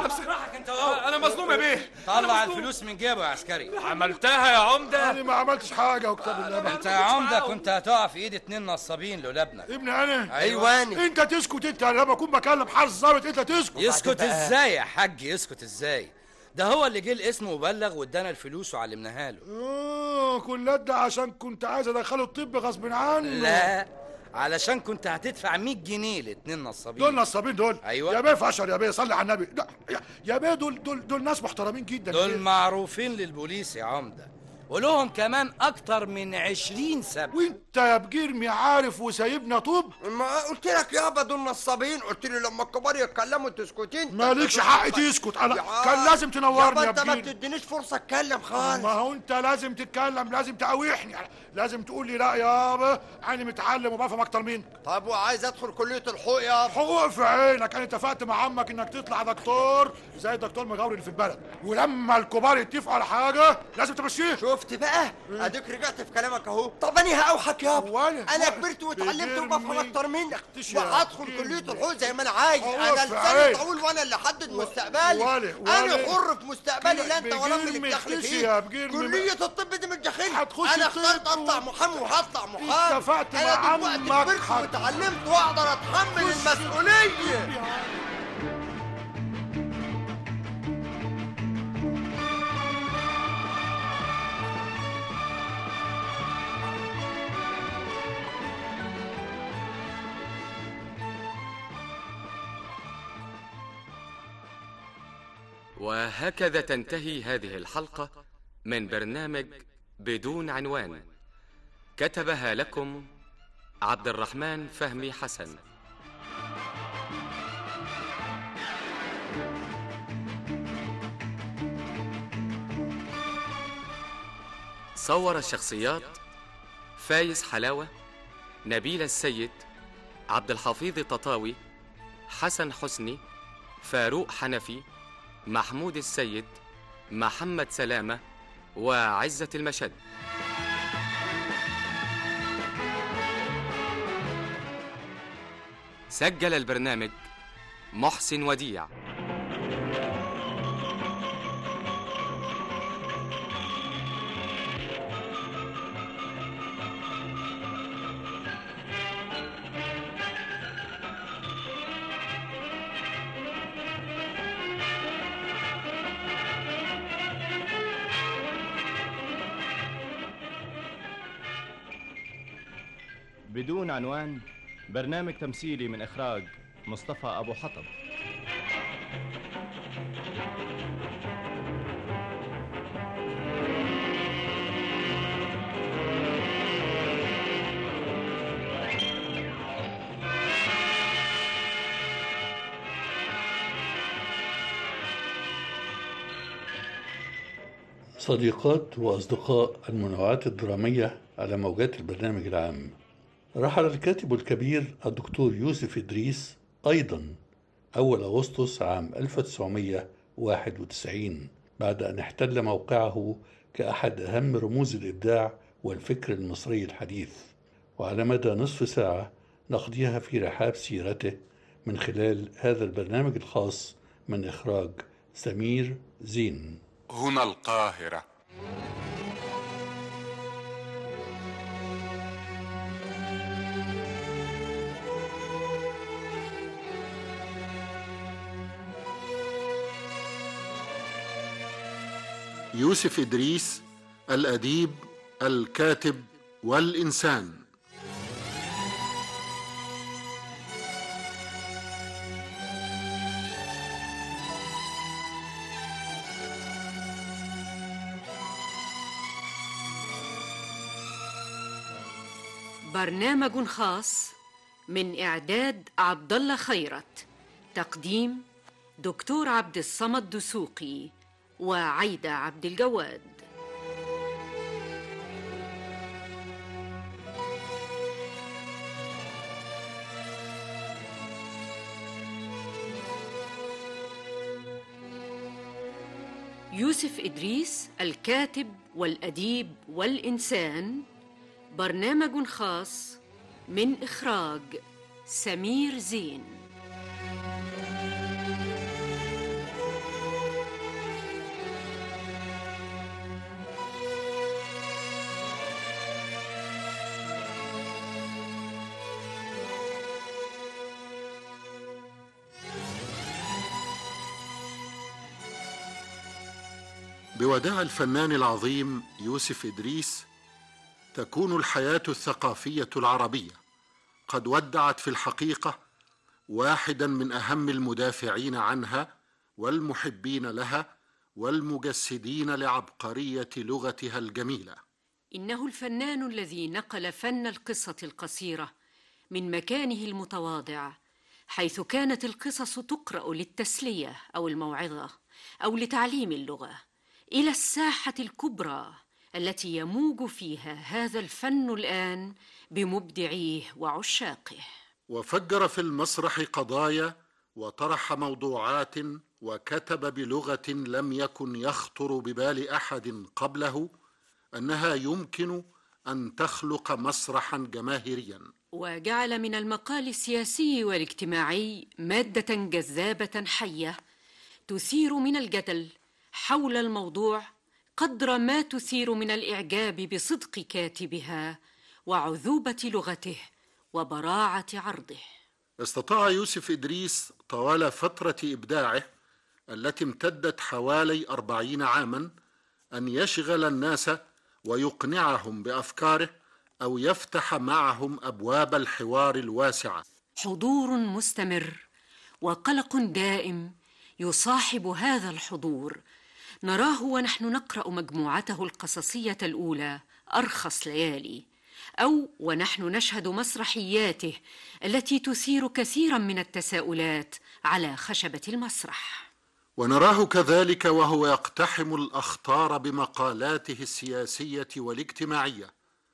انا مظلوم يا بيه طلع الفلوس من جيبه يا عسكري عملتها يا عمدة انا ما عملتش حاجه وكتاب الله بقى. انت يا عمده كنت هتقع في ايد اتنين نصابين لولا ابنك ابني انا ايوه أنا. انت تسكت انت لما اكون بكلم حارس ظابط انت تسكت يسكت ازاي يا حاج يسكت ازاي ده هو اللي جه الاسم وبلغ وادانا الفلوس وعلمناها له اه كل ده عشان كنت عايز ادخله الطب غصب عنه لا علشان كنت هتدفع 100 جنيه لاتنين نصابين دول نصابين دول أيوة. يا بيه فشل يا بيه صلي على النبي لا، يا- يا بيه دول دول دول ناس محترمين جدا يا دول بيه. معروفين للبوليس يا عمده ولهم كمان اكتر من 20 سبب وانت يا بجرمي عارف وسايبنا طب ما قلت لك يابا دول نصابين قلت لي لما الكبار يتكلموا تسكتين مالكش حق تسكت انا يا- كان لازم تنورني يابا يا انت ما بجرمي بتدينيش فرصه اتكلم خالص ما هو انت لازم تتكلم لازم تقاوحني لازم تقول لي لا يابا انا متعلم وبفهم اكتر منك طب وعايز ادخل كليه الحقوق يابا حقوق في عينك انا اتفقت مع عمك انك تطلع دكتور زي الدكتور مغاوري اللي في البلد ولما الكبار يتفقوا على حاجه لازم تمشيه شفت بقى اديك رجعت في كلامك اهو طب انا هقوحك يابا ولا- انا ولا- كبرت واتعلمت بجرمي. وبفهم اكتر منك اختش يا وهدخل بجرمي. كليه الحقوق زي ما انا عايز حقوق انا في لساني عينك. طويل وانا اللي احدد مستقبلي ولا- انا ولا- حر في مستقبلي لا انت ولا بجرمي اللي بتدخل اختشي فيه يا بجرمي. كليه الطب دي مش داخلها هتخش انا طب اخترت اطلع و- محامي وهطلع محامي اتفقت انا مع دلوقتي عمك كبرت حق. واتعلمت واقدر اتحمل المسؤوليه وهكذا تنتهي هذه الحلقة من برنامج بدون عنوان كتبها لكم عبد الرحمن فهمي حسن صور الشخصيات فايز حلاوة نبيل السيد عبد الحفيظ تطاوي حسن حسني فاروق حنفي محمود السيد محمد سلامة وعزة المشد سجل البرنامج محسن وديع بدون عنوان برنامج تمثيلي من إخراج مصطفى أبو حطب صديقات وأصدقاء المنوعات الدرامية على موجات البرنامج العام رحل الكاتب الكبير الدكتور يوسف إدريس أيضا أول أغسطس عام 1991 بعد أن احتل موقعه كأحد أهم رموز الإبداع والفكر المصري الحديث وعلى مدى نصف ساعة نقضيها في رحاب سيرته من خلال هذا البرنامج الخاص من إخراج سمير زين هنا القاهرة يوسف إدريس الأديب الكاتب والإنسان برنامج خاص من إعداد عبد الله خيرت تقديم دكتور عبد الصمد دسوقي وعايدة عبد الجواد يوسف إدريس الكاتب والأديب والإنسان برنامج خاص من إخراج سمير زين بوداع الفنان العظيم يوسف إدريس تكون الحياة الثقافية العربية قد ودعت في الحقيقة واحدا من أهم المدافعين عنها والمحبين لها والمجسدين لعبقرية لغتها الجميلة إنه الفنان الذي نقل فن القصة القصيرة من مكانه المتواضع حيث كانت القصص تقرأ للتسلية أو الموعظة أو لتعليم اللغة إلى الساحة الكبرى التي يموج فيها هذا الفن الآن بمبدعيه وعشاقه وفجر في المسرح قضايا وطرح موضوعات وكتب بلغة لم يكن يخطر ببال أحد قبله أنها يمكن أن تخلق مسرحا جماهيريا وجعل من المقال السياسي والاجتماعي مادة جذابة حية تثير من الجدل حول الموضوع قدر ما تثير من الاعجاب بصدق كاتبها وعذوبه لغته وبراعه عرضه استطاع يوسف إدريس طوال فترة إبداعه التي امتدت حوالي أربعين عاما أن يشغل الناس ويقنعهم بأفكاره أو يفتح معهم أبواب الحوار الواسعة حضور مستمر وقلق دائم يصاحب هذا الحضور نراه ونحن نقرا مجموعته القصصيه الاولى ارخص ليالي او ونحن نشهد مسرحياته التي تثير كثيرا من التساؤلات على خشبه المسرح ونراه كذلك وهو يقتحم الأخطار بمقالاته السياسية والاجتماعية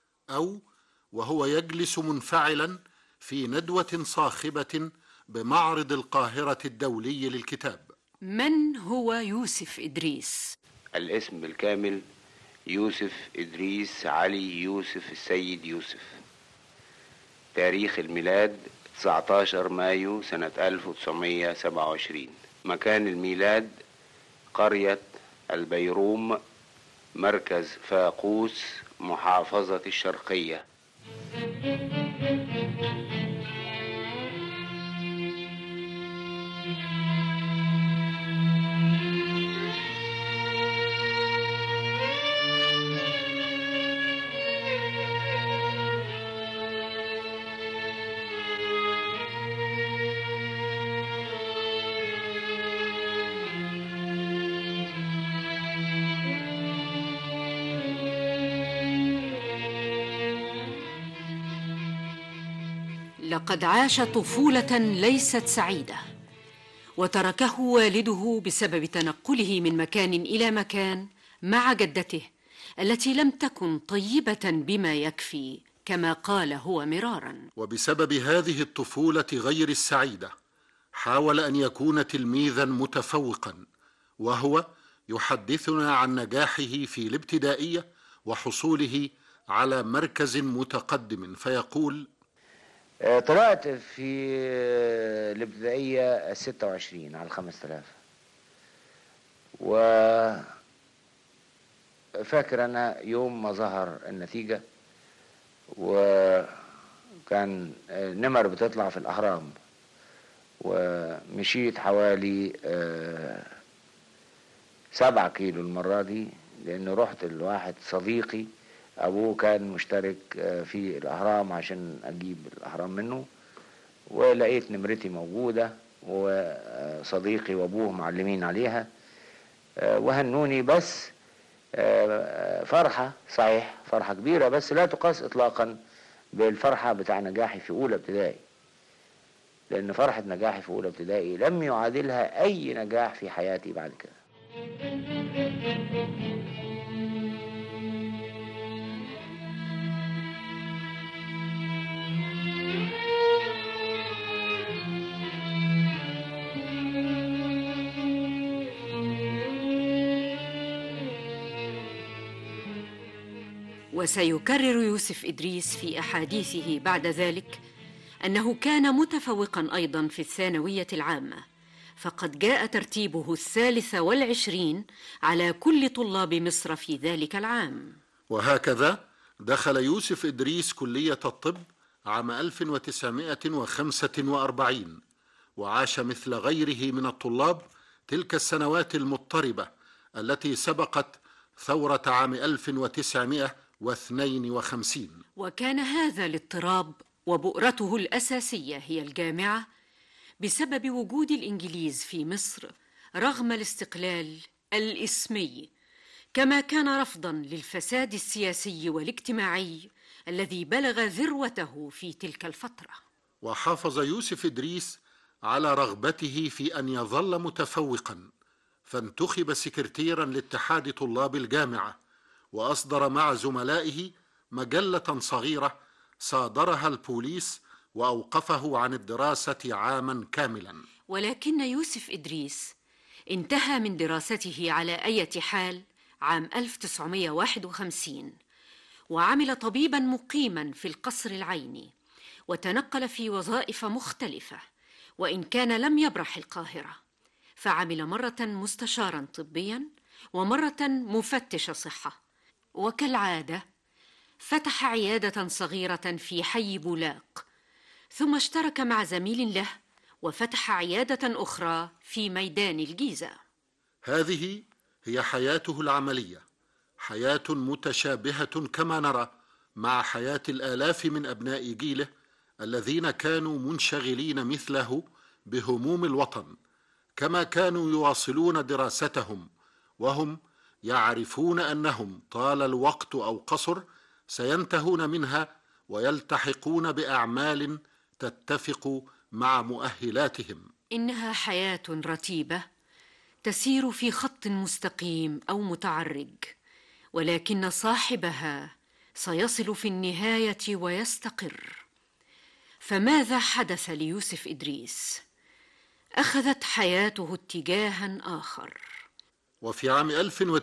أو وهو يجلس منفعلا في ندوة صاخبة بمعرض القاهرة الدولي للكتاب من هو يوسف إدريس؟ الاسم بالكامل يوسف إدريس علي يوسف السيد يوسف تاريخ الميلاد 19 مايو سنة 1927 مكان الميلاد قرية البيروم مركز فاقوس محافظة الشرقية لقد عاش طفولة ليست سعيدة وتركه والده بسبب تنقله من مكان إلى مكان مع جدته التي لم تكن طيبة بما يكفي كما قال هو مرارا وبسبب هذه الطفولة غير السعيدة حاول أن يكون تلميذا متفوقا وهو يحدثنا عن نجاحه في الابتدائية وحصوله على مركز متقدم فيقول آه، طلعت في آه، الابتدائية الستة وعشرين على الخمس تلاف و فاكر أنا يوم ما ظهر النتيجة وكان آه، نمر بتطلع في الأهرام ومشيت حوالي آه، سبعة كيلو المرة دي لأنه رحت لواحد صديقي أبوه كان مشترك آه، في الأهرام عشان أجيب الأهرام منه ولقيت نمرتي موجودة وصديقي وأبوه معلمين عليها آه، وهنوني بس آه، فرحة صحيح فرحة كبيرة بس لا تقاس إطلاقا بالفرحة بتاع نجاحي في أولى ابتدائي لأن فرحة نجاحي في أولى ابتدائي لم يعادلها أي نجاح في حياتي بعد كده وسيكرر يوسف إدريس في أحاديثه بعد ذلك أنه كان متفوقا أيضا في الثانوية العامة فقد جاء ترتيبه الثالث والعشرين على كل طلاب مصر في ذلك العام وهكذا دخل يوسف إدريس كلية الطب عام 1945 وعاش مثل غيره من الطلاب تلك السنوات المضطربة التي سبقت ثورة عام 1952 وكان هذا الاضطراب وبؤرته الأساسية هي الجامعة بسبب وجود الإنجليز في مصر رغم الاستقلال الإسمي كما كان رفضا للفساد السياسي والاجتماعي الذي بلغ ذروته في تلك الفترة وحافظ يوسف إدريس على رغبته في أن يظل متفوقا فانتخب سكرتيرا لاتحاد طلاب الجامعة وأصدر مع زملائه مجلة صغيرة صادرها البوليس وأوقفه عن الدراسة عاما كاملا ولكن يوسف إدريس انتهى من دراسته على أي حال عام 1951 وعمل طبيبا مقيما في القصر العيني وتنقل في وظائف مختلفة وإن كان لم يبرح القاهرة فعمل مرة مستشارا طبيا ومرة مفتش صحة وكالعادة فتح عيادة صغيرة في حي بولاق ثم اشترك مع زميل له وفتح عيادة أخرى في ميدان الجيزة هذه هي حياته العملية حياة متشابهة كما نرى مع حياة الآلاف من أبناء جيله الذين كانوا منشغلين مثله بهموم الوطن كما كانوا يواصلون دراستهم وهم يعرفون أنهم طال الوقت أو قصر سينتهون منها ويلتحقون بأعمال تتفق مع مؤهلاتهم إنها حياة رتيبة تسير في خط مستقيم أو متعرج ولكن صاحبها سيصل في النهاية ويستقر فماذا حدث ليوسف إدريس؟ أخذت حياته اتجاها آخر وفي عام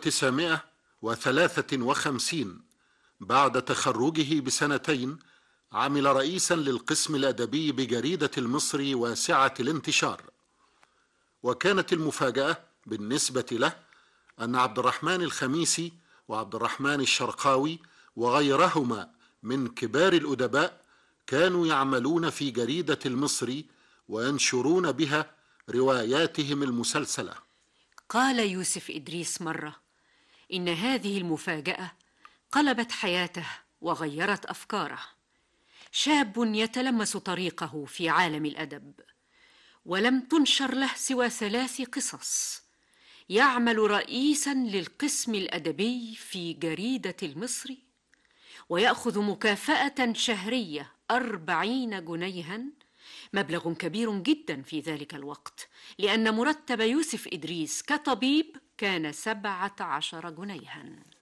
1953 بعد تخرجه بسنتين عمل رئيسا للقسم الأدبي بجريدة المصري واسعة الانتشار وكانت المفاجأة بالنسبة له أن عبد الرحمن الخميسي وعبد الرحمن الشرقاوي وغيرهما من كبار الأدباء كانوا يعملون في جريدة المصري وينشرون بها رواياتهم المسلسله قال يوسف إدريس مرة إن هذه المفاجأة قلبت حياته وغيرت أفكاره شاب يتلمس طريقه في عالم الأدب ولم تنشر له سوى ثلاث قصص يعمل رئيسا للقسم الأدبي في جريدة المصري ويأخذ مكافأة شهرية أربعين جنيها مبلغ كبير جدا في ذلك الوقت لأن مرتب يوسف إدريس كطبيب كان سبعة عشر جنيها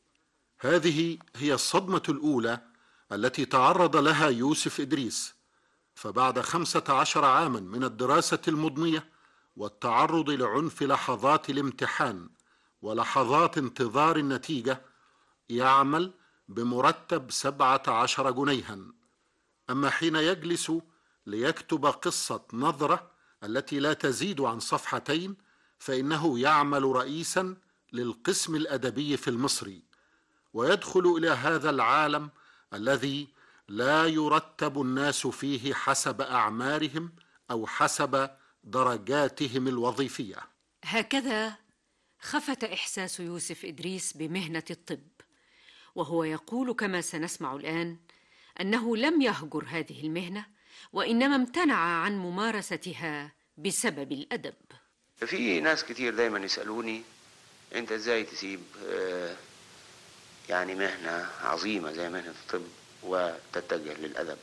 هذه هي الصدمة الأولى التي تعرض لها يوسف إدريس فبعد خمسة عشر عاما من الدراسة المضنية والتعرض لعنف لحظات الامتحان ولحظات انتظار النتيجة يعمل بمرتب سبعة عشر جنيها أما حين يجلس ليكتب قصة نظرة التي لا تزيد عن صفحتين فإنه يعمل رئيسا للقسم الأدبي في المصري ويدخل إلى هذا العالم الذي لا يرتب الناس فيه حسب أعمارهم أو حسب درجاتهم الوظيفية هكذا خفت إحساس يوسف إدريس بمهنة الطب وهو يقول كما سنسمع الآن أنه لم يهجر هذه المهنة وإنما امتنع عن ممارستها بسبب الأدب في ناس كتير دايما يسألوني انت ازاي تسيب آه، يعني مهنة عظيمة زي مهنة الطب وتتجه للأدب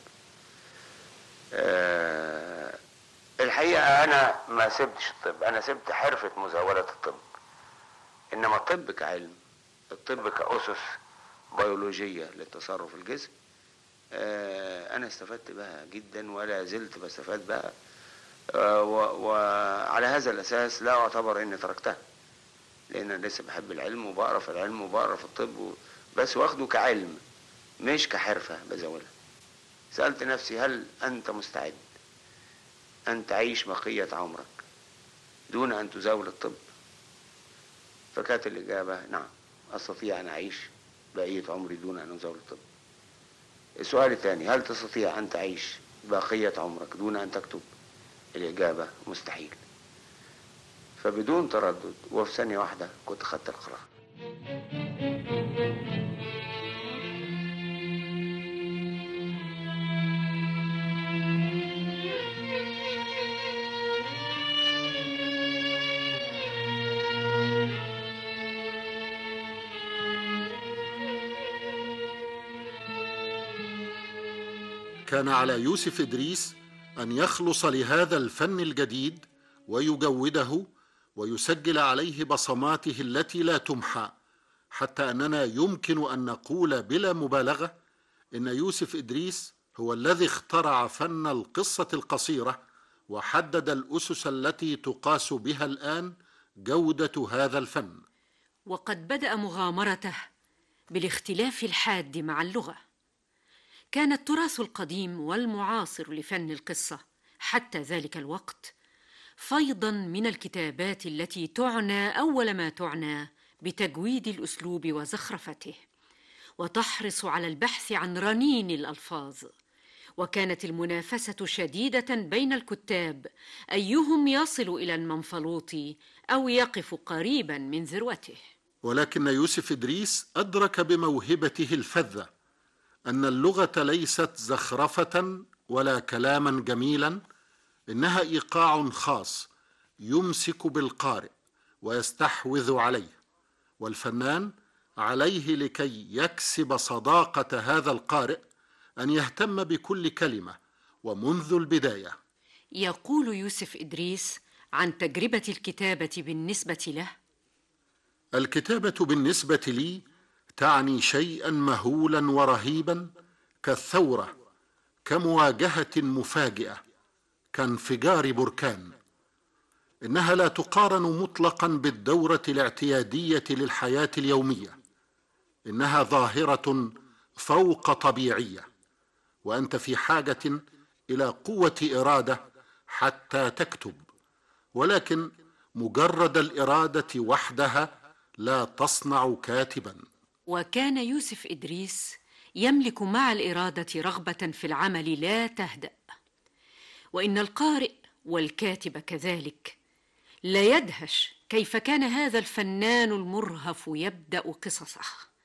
آه، الحقيقة أنا ما سبتش الطب أنا سبت حرفة مزاولة الطب إنما الطب كعلم الطب كأسس بيولوجية للتصرف الجسم آه، أنا استفدت بها جدا ولا زلت بستفاد بها آه، و- وعلى هذا الأساس لا أعتبر إني تركتها لأن أنا لسه بحب العلم وبقرا في العلم وبقرا في الطب و- بس واخده كعلم مش كحرفة بزاولها سألت نفسي هل أنت مستعد أن تعيش بقية عمرك دون أن تزاول الطب فكانت الإجابة نعم أستطيع أن أعيش بقية عمري دون أن أزاول الطب السؤال الثاني هل تستطيع أن تعيش بقية عمرك دون أن تكتب الإجابة مستحيل فبدون تردد وفي ثانية واحدة كنت خدت القرار كان على يوسف إدريس أن يخلص لهذا الفن الجديد ويجوده ويسجل عليه بصماته التي لا تمحى حتى أننا يمكن أن نقول بلا مبالغة إن يوسف إدريس هو الذي اخترع فن القصة القصيرة وحدد الأسس التي تقاس بها الآن جودة هذا الفن وقد بدأ مغامرته بالاختلاف الحاد مع اللغة كان التراث القديم والمعاصر لفن القصة حتى ذلك الوقت فيضا من الكتابات التي تعنى أول ما تعنى بتجويد الأسلوب وزخرفته وتحرص على البحث عن رنين الألفاظ وكانت المنافسة شديدة بين الكتاب أيهم يصل إلى المنفلوط أو يقف قريبا من ذروته ولكن يوسف إدريس أدرك بموهبته الفذة أن اللغة ليست زخرفة ولا كلاما جميلا إنها إيقاع خاص يمسك بالقارئ ويستحوذ عليه والفنان عليه لكي يكسب صداقة هذا القارئ أن يهتم بكل كلمة ومنذ البداية يقول يوسف إدريس عن تجربة الكتابة بالنسبة له الكتابة بالنسبة لي تعني شيئا مهولا ورهيبا كالثورة كمواجهة مفاجئة كانفجار بركان انها لا تقارن مطلقا بالدوره الاعتياديه للحياه اليوميه انها ظاهره فوق طبيعيه وانت في حاجه الى قوه اراده حتى تكتب ولكن مجرد الاراده وحدها لا تصنع كاتبا وكان يوسف إدريس يملك مع الإرادة رغبة في العمل لا تهدأ وإن القارئ والكاتب كذلك لا يدهش كيف كان هذا الفنان المرهف يبدأ قصصه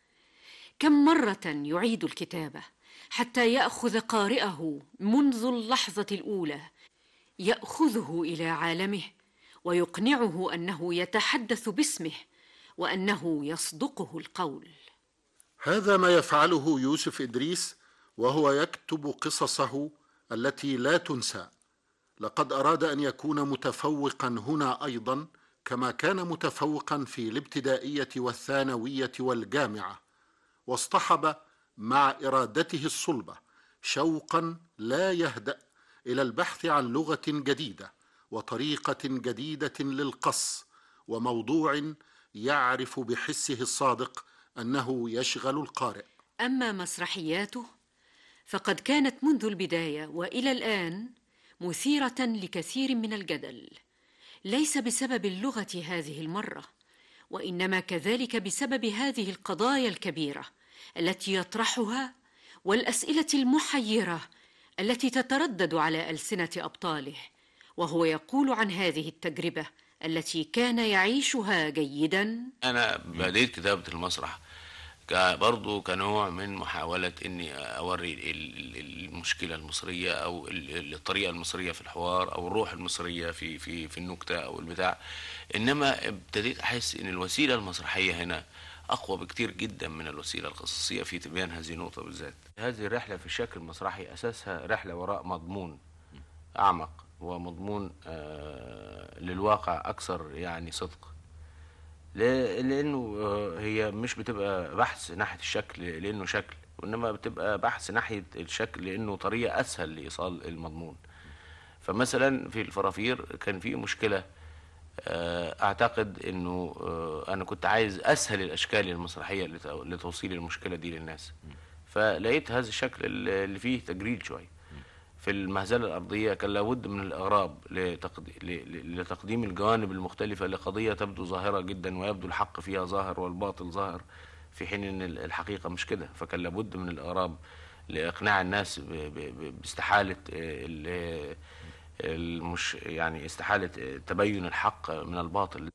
كم مرة يعيد الكتابة حتى يأخذ قارئه منذ اللحظة الأولى يأخذه إلى عالمه ويقنعه أنه يتحدث باسمه وأنه يصدقه القول هذا ما يفعله يوسف ادريس وهو يكتب قصصه التي لا تنسى لقد اراد ان يكون متفوقا هنا ايضا كما كان متفوقا في الابتدائيه والثانويه والجامعه واصطحب مع ارادته الصلبه شوقا لا يهدا الى البحث عن لغه جديده وطريقه جديده للقص وموضوع يعرف بحسه الصادق انه يشغل القارئ أما مسرحياته فقد كانت منذ البداية وإلى الآن مثيرة لكثير من الجدل ليس بسبب اللغة هذه المرة وإنما كذلك بسبب هذه القضايا الكبيرة التي يطرحها والأسئلة المحيرة التي تتردد على ألسنة أبطاله وهو يقول عن هذه التجربة التي كان يعيشها جيدا انا بديت كتابه المسرح ك- برضو كنوع من محاولة إني أوري ال- ال- المشكلة المصرية أو ال- الطريقة المصرية في الحوار أو الروح المصرية في في في النكتة أو البتاع إنما ابتديت أحس إن الوسيلة المسرحية هنا أقوى بكتير جدا من الوسيلة القصصية في تبيان هذه النقطة بالذات هذه الرحلة في الشكل المسرحي أساسها رحلة وراء مضمون أعمق ومضمون آه، للواقع أكثر يعني صدق ل- لانه آه، هي مش بتبقى بحث ناحيه الشكل لانه شكل وانما بتبقى بحث ناحيه الشكل لانه طريقه اسهل لايصال المضمون فمثلا في الفرافير كان في مشكله آه، اعتقد انه آه، انا كنت عايز اسهل الاشكال المسرحيه لت- لتوصيل المشكله دي للناس فلقيت هذا الشكل اللي اللي فيه تجريد شويه في المهزله الارضيه كان لابد من الاغراب لتقدي... ل- ل- لتقديم الجوانب المختلفه لقضيه تبدو ظاهره جدا ويبدو الحق فيها ظاهر والباطل ظاهر في حين ان ال- الحقيقه مش كده فكان لابد من الاغراب لاقناع الناس ب... ب... ب- باستحاله آه، ال... المش يعني استحاله آه، تبين الحق من الباطل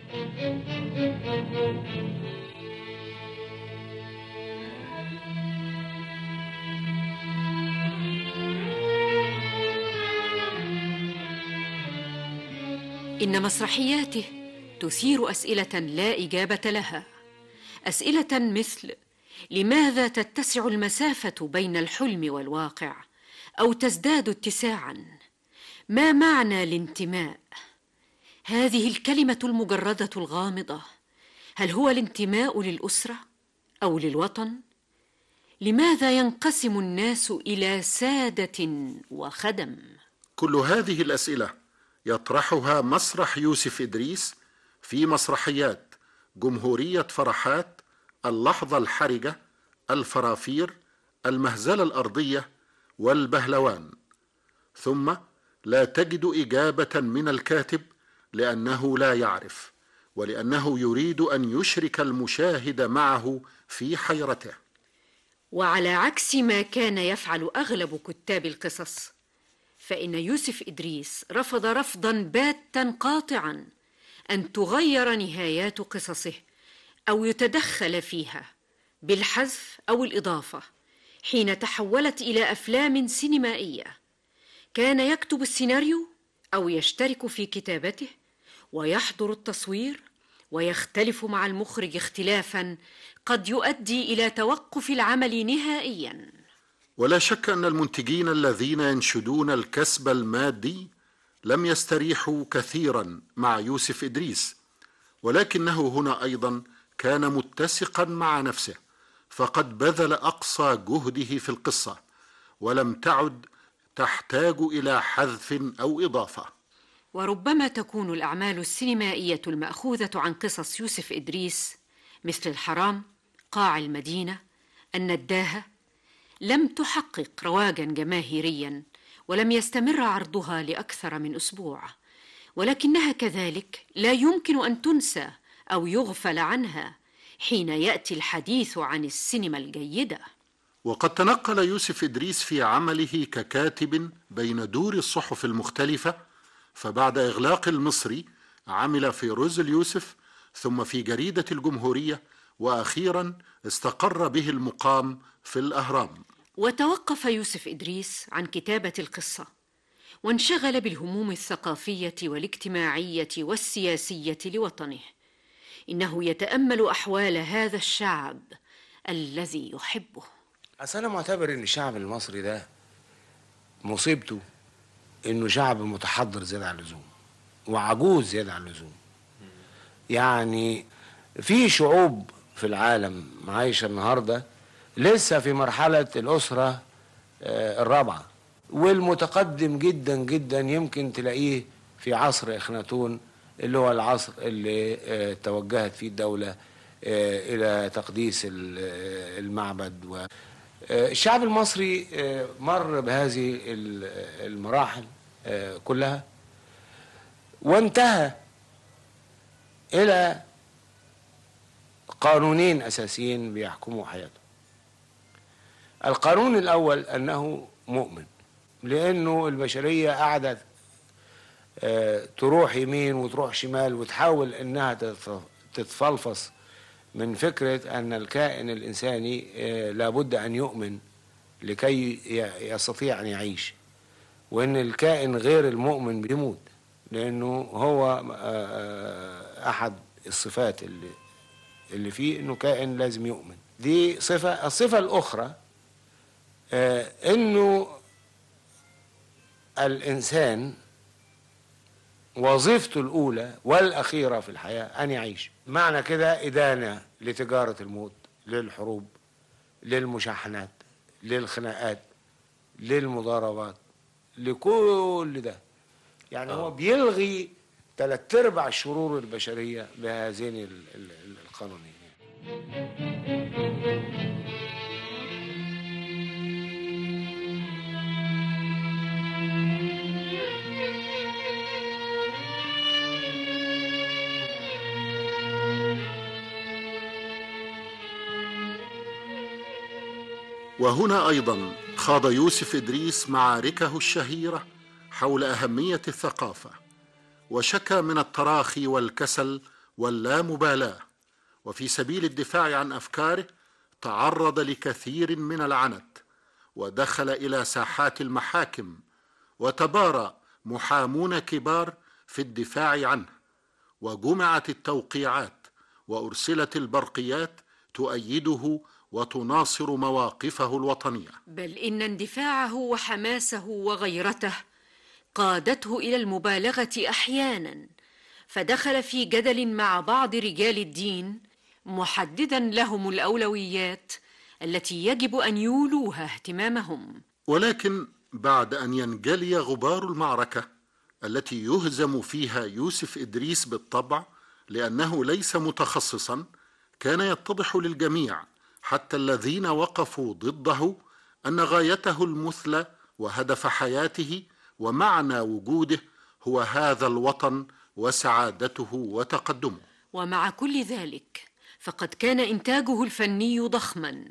إن مسرحياته تثير أسئلة لا إجابة لها أسئلة مثل لماذا تتسع المسافة بين الحلم والواقع أو تزداد اتساعا ما معنى الانتماء هذه الكلمة المجردة الغامضة هل هو الانتماء للأسرة أو للوطن لماذا ينقسم الناس إلى سادة وخدم كل هذه الاسئله يطرحها مسرح يوسف ادريس في مسرحيات جمهوريه فرحات اللحظه الحرجه الفرافير المهزله الارضيه والبهلوان ثم لا تجد اجابه من الكاتب لانه لا يعرف ولانه يريد ان يشرك المشاهد معه في حيرته وعلى عكس ما كان يفعل اغلب كتاب القصص فان يوسف ادريس رفض رفضا باتا قاطعا ان تغير نهايات قصصه او يتدخل فيها بالحذف او الاضافه حين تحولت الى افلام سينمائيه كان يكتب السيناريو او يشترك في كتابته ويحضر التصوير ويختلف مع المخرج اختلافا قد يؤدي الى توقف العمل نهائيا ولا شك ان المنتجين الذين ينشدون الكسب المادي لم يستريحوا كثيرا مع يوسف ادريس ولكنه هنا ايضا كان متسقا مع نفسه فقد بذل اقصى جهده في القصه ولم تعد تحتاج الى حذف او اضافه وربما تكون الأعمال السينمائية المأخوذة عن قصص يوسف إدريس مثل الحرام، قاع المدينة، النداهة، لم تحقق رواجا جماهيريا ولم يستمر عرضها لأكثر من أسبوع، ولكنها كذلك لا يمكن أن تنسى أو يغفل عنها حين يأتي الحديث عن السينما الجيدة. وقد تنقل يوسف إدريس في عمله ككاتب بين دور الصحف المختلفة فبعد إغلاق المصري عمل في روز اليوسف ثم في جريدة الجمهورية وأخيرا استقر به المقام في الأهرام وتوقف يوسف إدريس عن كتابة القصة وانشغل بالهموم الثقافية والاجتماعية والسياسية لوطنه إنه يتأمل أحوال هذا الشعب الذي يحبه أصل أنا معتبر إن الشعب المصري ده مصيبته إنه شعب متحضر زيادة عن اللزوم وعجوز زيادة عن اللزوم يعني في شعوب في العالم عايشة النهاردة لسه في مرحلة الأسرة آه، الرابعة والمتقدم جدا جدا يمكن تلاقيه في عصر إخناتون اللي هو العصر اللي آه، توجهت فيه الدولة آه، إلى تقديس ال- آه، المعبد و آه، الشعب المصري آه، مر بهذه ال- المراحل آه، كلها وانتهى إلى قانونين أساسيين بيحكموا حياته القانون الأول أنه مؤمن لأنه البشرية قعدت آه، تروح يمين وتروح شمال وتحاول أنها تتف- تتفلفص من فكرة أن الكائن الإنساني آه، لابد أن يؤمن لكي ي- يستطيع أن يعيش وأن الكائن غير المؤمن بيموت لأنه هو آه، آه، أحد الصفات اللي اللي فيه أنه كائن لازم يؤمن دي صفة الصفة الأخرى آه، أنه الإنسان وظيفته الأولى والأخيرة في الحياة أن يعيش معنى كده إدانة لتجارة الموت للحروب للمشاحنات للخناقات للمضاربات لكل ده يعني هو بيلغي ثلاث ارباع الشرور البشريه بهذين ال- ال- ال- القانونين وهنا ايضا خاض يوسف ادريس معاركه الشهيره حول اهميه الثقافه وشكى من التراخي والكسل واللامبالاه وفي سبيل الدفاع عن افكاره تعرض لكثير من العنت ودخل الى ساحات المحاكم وتبارى محامون كبار في الدفاع عنه وجمعت التوقيعات وارسلت البرقيات تؤيده وتناصر مواقفه الوطنيه بل إن اندفاعه وحماسه وغيرته قادته إلى المبالغة أحيانا فدخل في جدل مع بعض رجال الدين محددا لهم الأولويات التي يجب أن يولوها اهتمامهم ولكن بعد ان ينجلي غبار المعركه التي يهزم فيها يوسف ادريس بالطبع لانه ليس متخصصا كان يتضح للجميع حتى الذين وقفوا ضده ان غايته المثلى وهدف حياته ومعنى وجوده هو هذا الوطن وسعادته وتقدمه ومع كل ذلك فقد كان إنتاجه الفني ضخما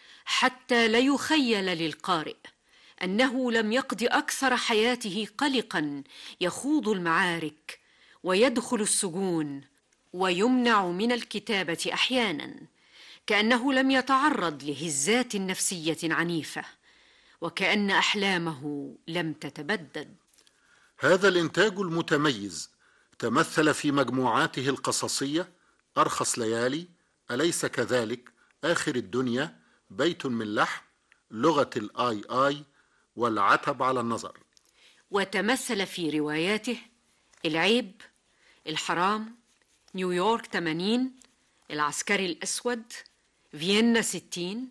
حتى لا يخيل للقارئ أنه لم يقض أكثر حياته قلقا يخوض المعارك ويدخل السجون ويمنع من الكتابة أحيانا كأنه لم يتعرض لهزات نفسية عنيفة وكأن أحلامه لم تتبدد هذا الانتاج المتميز تمثل في مجموعاته القصصيه ارخص ليالي اليس كذلك اخر الدنيا بيت من لحم لغه الاي اي والعتب على النظر وتمثل في رواياته العيب الحرام نيويورك 80 العسكري الأسود فيينا 60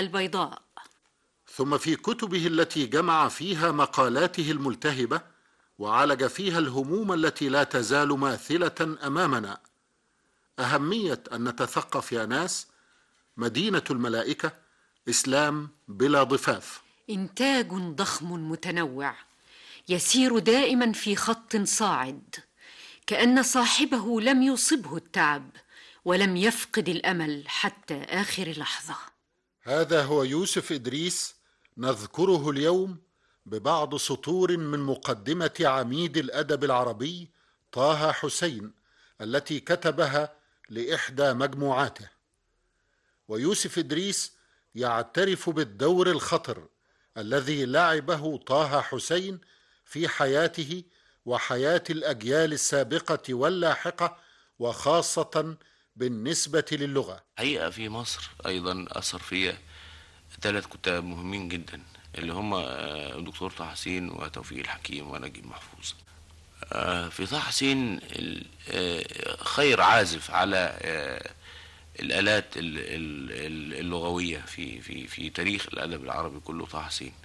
البيضاء ثم في كتبه التي جمع فيها مقالاته الملتهبه وعالج فيها الهموم التي لا تزال ماثله امامنا اهميه ان نتثقف يا ناس مدينه الملائكه اسلام بلا ضفاف انتاج ضخم متنوع يسير دائما في خط صاعد كان صاحبه لم يصبه التعب ولم يفقد الامل حتى اخر لحظه هذا هو يوسف ادريس نذكره اليوم ببعض سطور من مقدمه عميد الادب العربي طه حسين التي كتبها لاحدى مجموعاته ويوسف ادريس يعترف بالدور الخطر الذي لعبه طه حسين في حياته وحياه الاجيال السابقه واللاحقه وخاصه بالنسبه للغه حقيقة في مصر أيضا أثر فيها ثلاث كتاب مهمين جدا اللي هم آه، الدكتور طه حسين وتوفيق الحكيم ونجيب محفوظ آه، في طه حسين ال- آه، خير عازف على آه، الآلات ال- ال- ال- اللغوية في في في تاريخ الأدب العربي كله طه حسين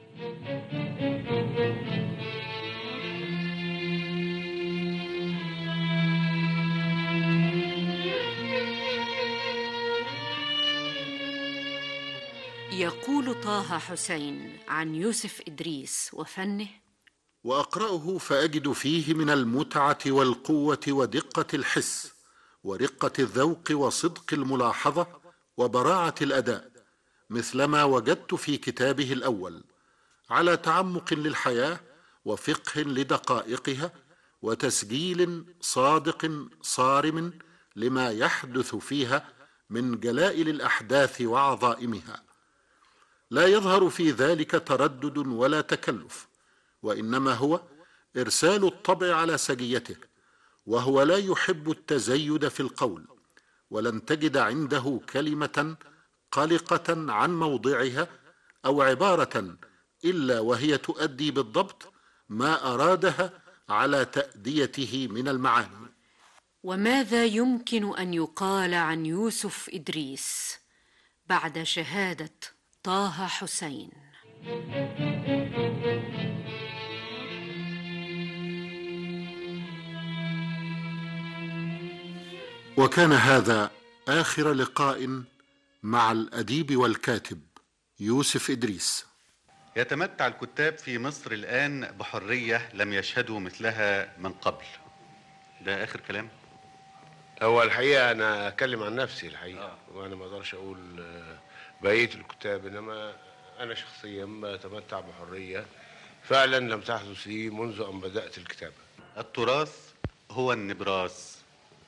يقول طه حسين عن يوسف ادريس وفنه واقراه فاجد فيه من المتعه والقوه ودقه الحس ورقه الذوق وصدق الملاحظه وبراعه الاداء مثلما وجدت في كتابه الاول على تعمق للحياه وفقه لدقائقها وتسجيل صادق صارم لما يحدث فيها من جلائل الاحداث وعظائمها لا يظهر في ذلك تردد ولا تكلف وانما هو ارسال الطبع على سجيته وهو لا يحب التزيد في القول ولن تجد عنده كلمه قلقه عن موضعها او عباره الا وهي تؤدي بالضبط ما ارادها على تاديته من المعاني وماذا يمكن ان يقال عن يوسف ادريس بعد شهاده طه حسين وكان هذا اخر لقاء مع الاديب والكاتب يوسف ادريس يتمتع الكتاب في مصر الآن بحرية لم يشهدوا مثلها من قبل ده آخر كلام هو الحقيقه انا اتكلم عن نفسي الحقيقه وانا ما اقدرش اقول آه، بقيه الكتاب انما انا شخصيا بتمتع بحريه فعلا لم تحدث لي منذ ان بدات الكتابه التراث هو النبراس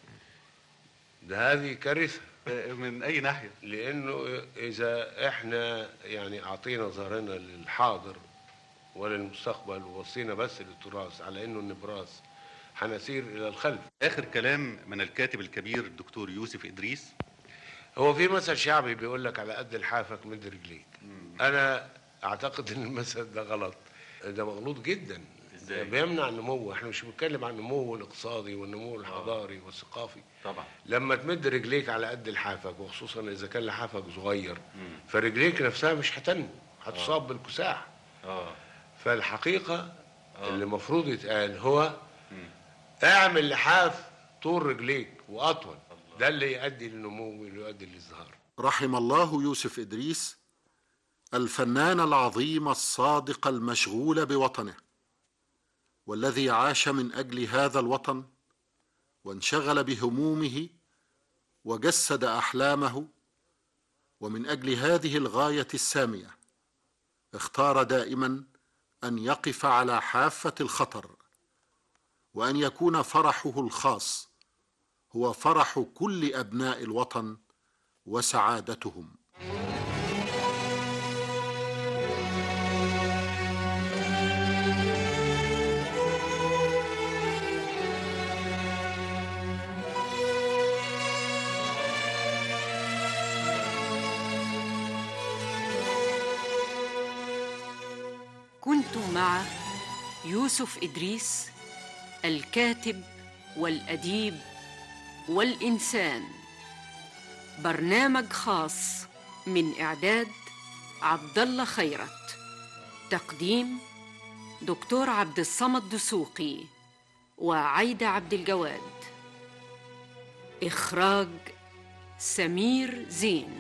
ده هذه كارثه من اي ناحيه لانه اذا احنا يعني اعطينا ظهرنا للحاضر وللمستقبل ووصينا بس للتراث على انه النبراس هنسير الى الخلف آخر كلام من الكاتب الكبير الدكتور يوسف إدريس هو في مثل شعبي بيقول لك على قد لحافك مد رجليك انا اعتقد ان المثل ده غلط ده مغلوط جدا ده بيمنع النمو احنا مش بنتكلم عن النمو الاقتصادي والنمو الحضاري والثقافي طبعا لما تمد رجليك على قد لحافك وخصوصا اذا كان لحافك صغير فرجليك نفسها مش هتنمو هتصاب بالكساح اه فالحقيقه اللي المفروض يتقال هو اعمل لحاف طول رجليك واطول ده اللي يؤدي للنمو واللي يؤدي للازدهار رحم الله يوسف ادريس الفنان العظيم الصادق المشغول بوطنه والذي عاش من اجل هذا الوطن وانشغل بهمومه وجسد احلامه ومن اجل هذه الغايه الساميه اختار دائما ان يقف على حافه الخطر وان يكون فرحه الخاص هو فرح كل ابناء الوطن وسعادتهم كنت مع يوسف ادريس الكاتب والاديب والانسان برنامج خاص من اعداد عبد الله خيرت تقديم دكتور عبد الصمد دسوقي وعايدة عبد الجواد إخراج سمير زين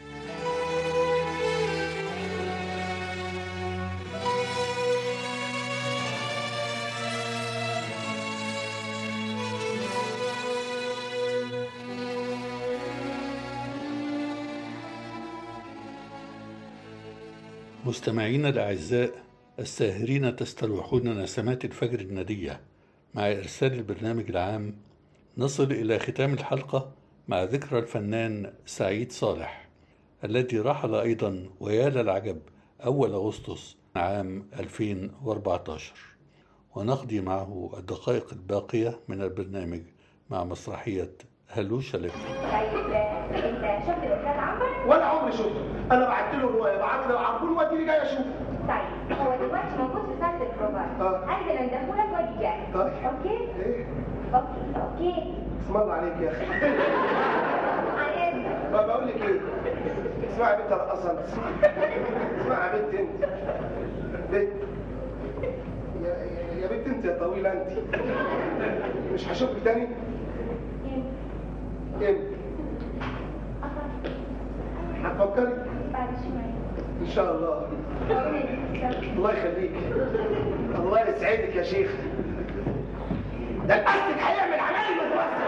مستمعينا الأعزاء الساهرين تستلوحون نسمات الفجر الندية مع إرسال البرنامج العام نصل إلى ختام الحلقة مع ذكرى الفنان سعيد صالح الذي رحل أيضا ويا للعجب أول أغسطس عام 2014 ونقضي معه الدقائق الباقية من البرنامج مع مسرحية هلوشة لبنى انت شفت الاستاذ عمرو؟ ولا عمري شفته انا بعت له الروايه بعت له عربون واديني جاي اشوفه طيب هو دلوقتي موجود في صاله البروفات انزل اندهولك واجي جاي طيب. اوكي؟ ايه اوكي اوكي اسم الله عليك يا اخي على اذنك ما بقول لك ايه اسمعي يا بنت رقصه اسمعي يا بنت انت بنت يا, يا- يا بنت انت يا طويله انت مش هشوفك تاني امتى هتفكري بعد شويه ان شاء الله الله يخليك الله يسعدك يا شيخ ده القصد هيعمل عمايل بس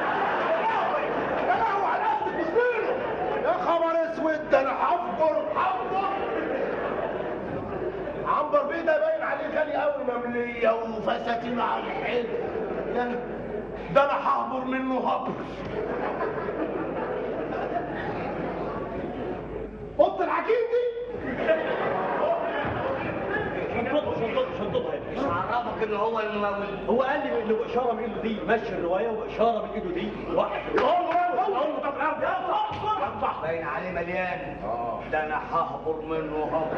يا لهوي على القصد بسمينه يا خبر اسود ده انا هفجر هفجر عنبر بيه ده باين عليه غالي قوي ممليه وفساتين على الحلو يا ده انا ههبر منه هبر اوضه العجين دي شنطته شنطته شنطته مش عرفك ان هو الممول هو قال لي انه باشاره من ايده دي مشي الروايه وباشاره من ايده دي واحد باين عليه مليان ده انا ههبر منه هبر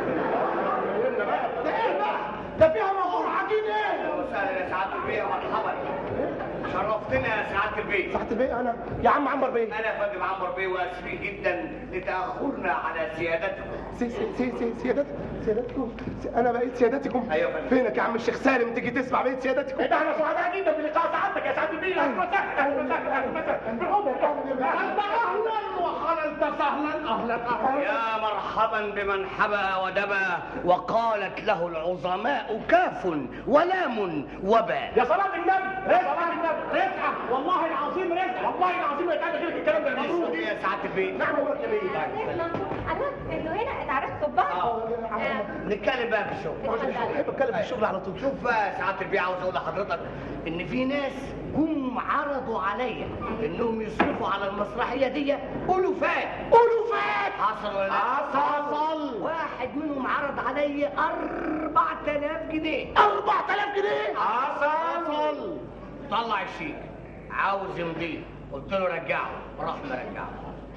ده ايه بقى؟ ده فيها مغور عجين ايه؟ اهلا وسهلا يا سعاده البيه مرحبا شرفتنا يا سعاده البيه سعاده البيه انا يا عم عنبر بيه انا يا فندم عمرو بيه واسفين جدا لتاخرنا على سيادتكم سي سي سي سي سيادتك سيادتكم سي انا بقيت سيادتكم ايوه يا فندم فينك يا عم الشيخ سالم تيجي تسمع بقيت سيادتكم ده احنا سعداء جدا بلقاء سعادتك يا سعاده البيه اهلا وسهلا اهلا وسهلا اهلا وسهلا انت اهلا وخللت سهلا اهلا اهلا يا مرحبا بمن حبى ودبى وقالت له العظماء كاف ولام وباء يا صلاة النبي يا صلاة النبي رزقة والله العظيم رزقة والله العظيم ما يتقال غير الكلام ده مبروك يا سعاده البيه نعم مبروك يا بيه عرفت انه هنا اتعرفتوا ببعض نتكلم بقى في الشغل بحب اتكلم في الشغل على طول شوف بقى يا سعاده البيه عاوز اقول لحضرتك ان في ناس هم عرضوا عليا انهم يصرفوا على المسرحيه دي الوفات الوفات حصل ولا لا؟ حصل. واحد منهم عرض عليا 4000 جنيه 4000 جنيه حصل طلع الشيك عاوز يمضيه قلت له رجعه راح مرجعه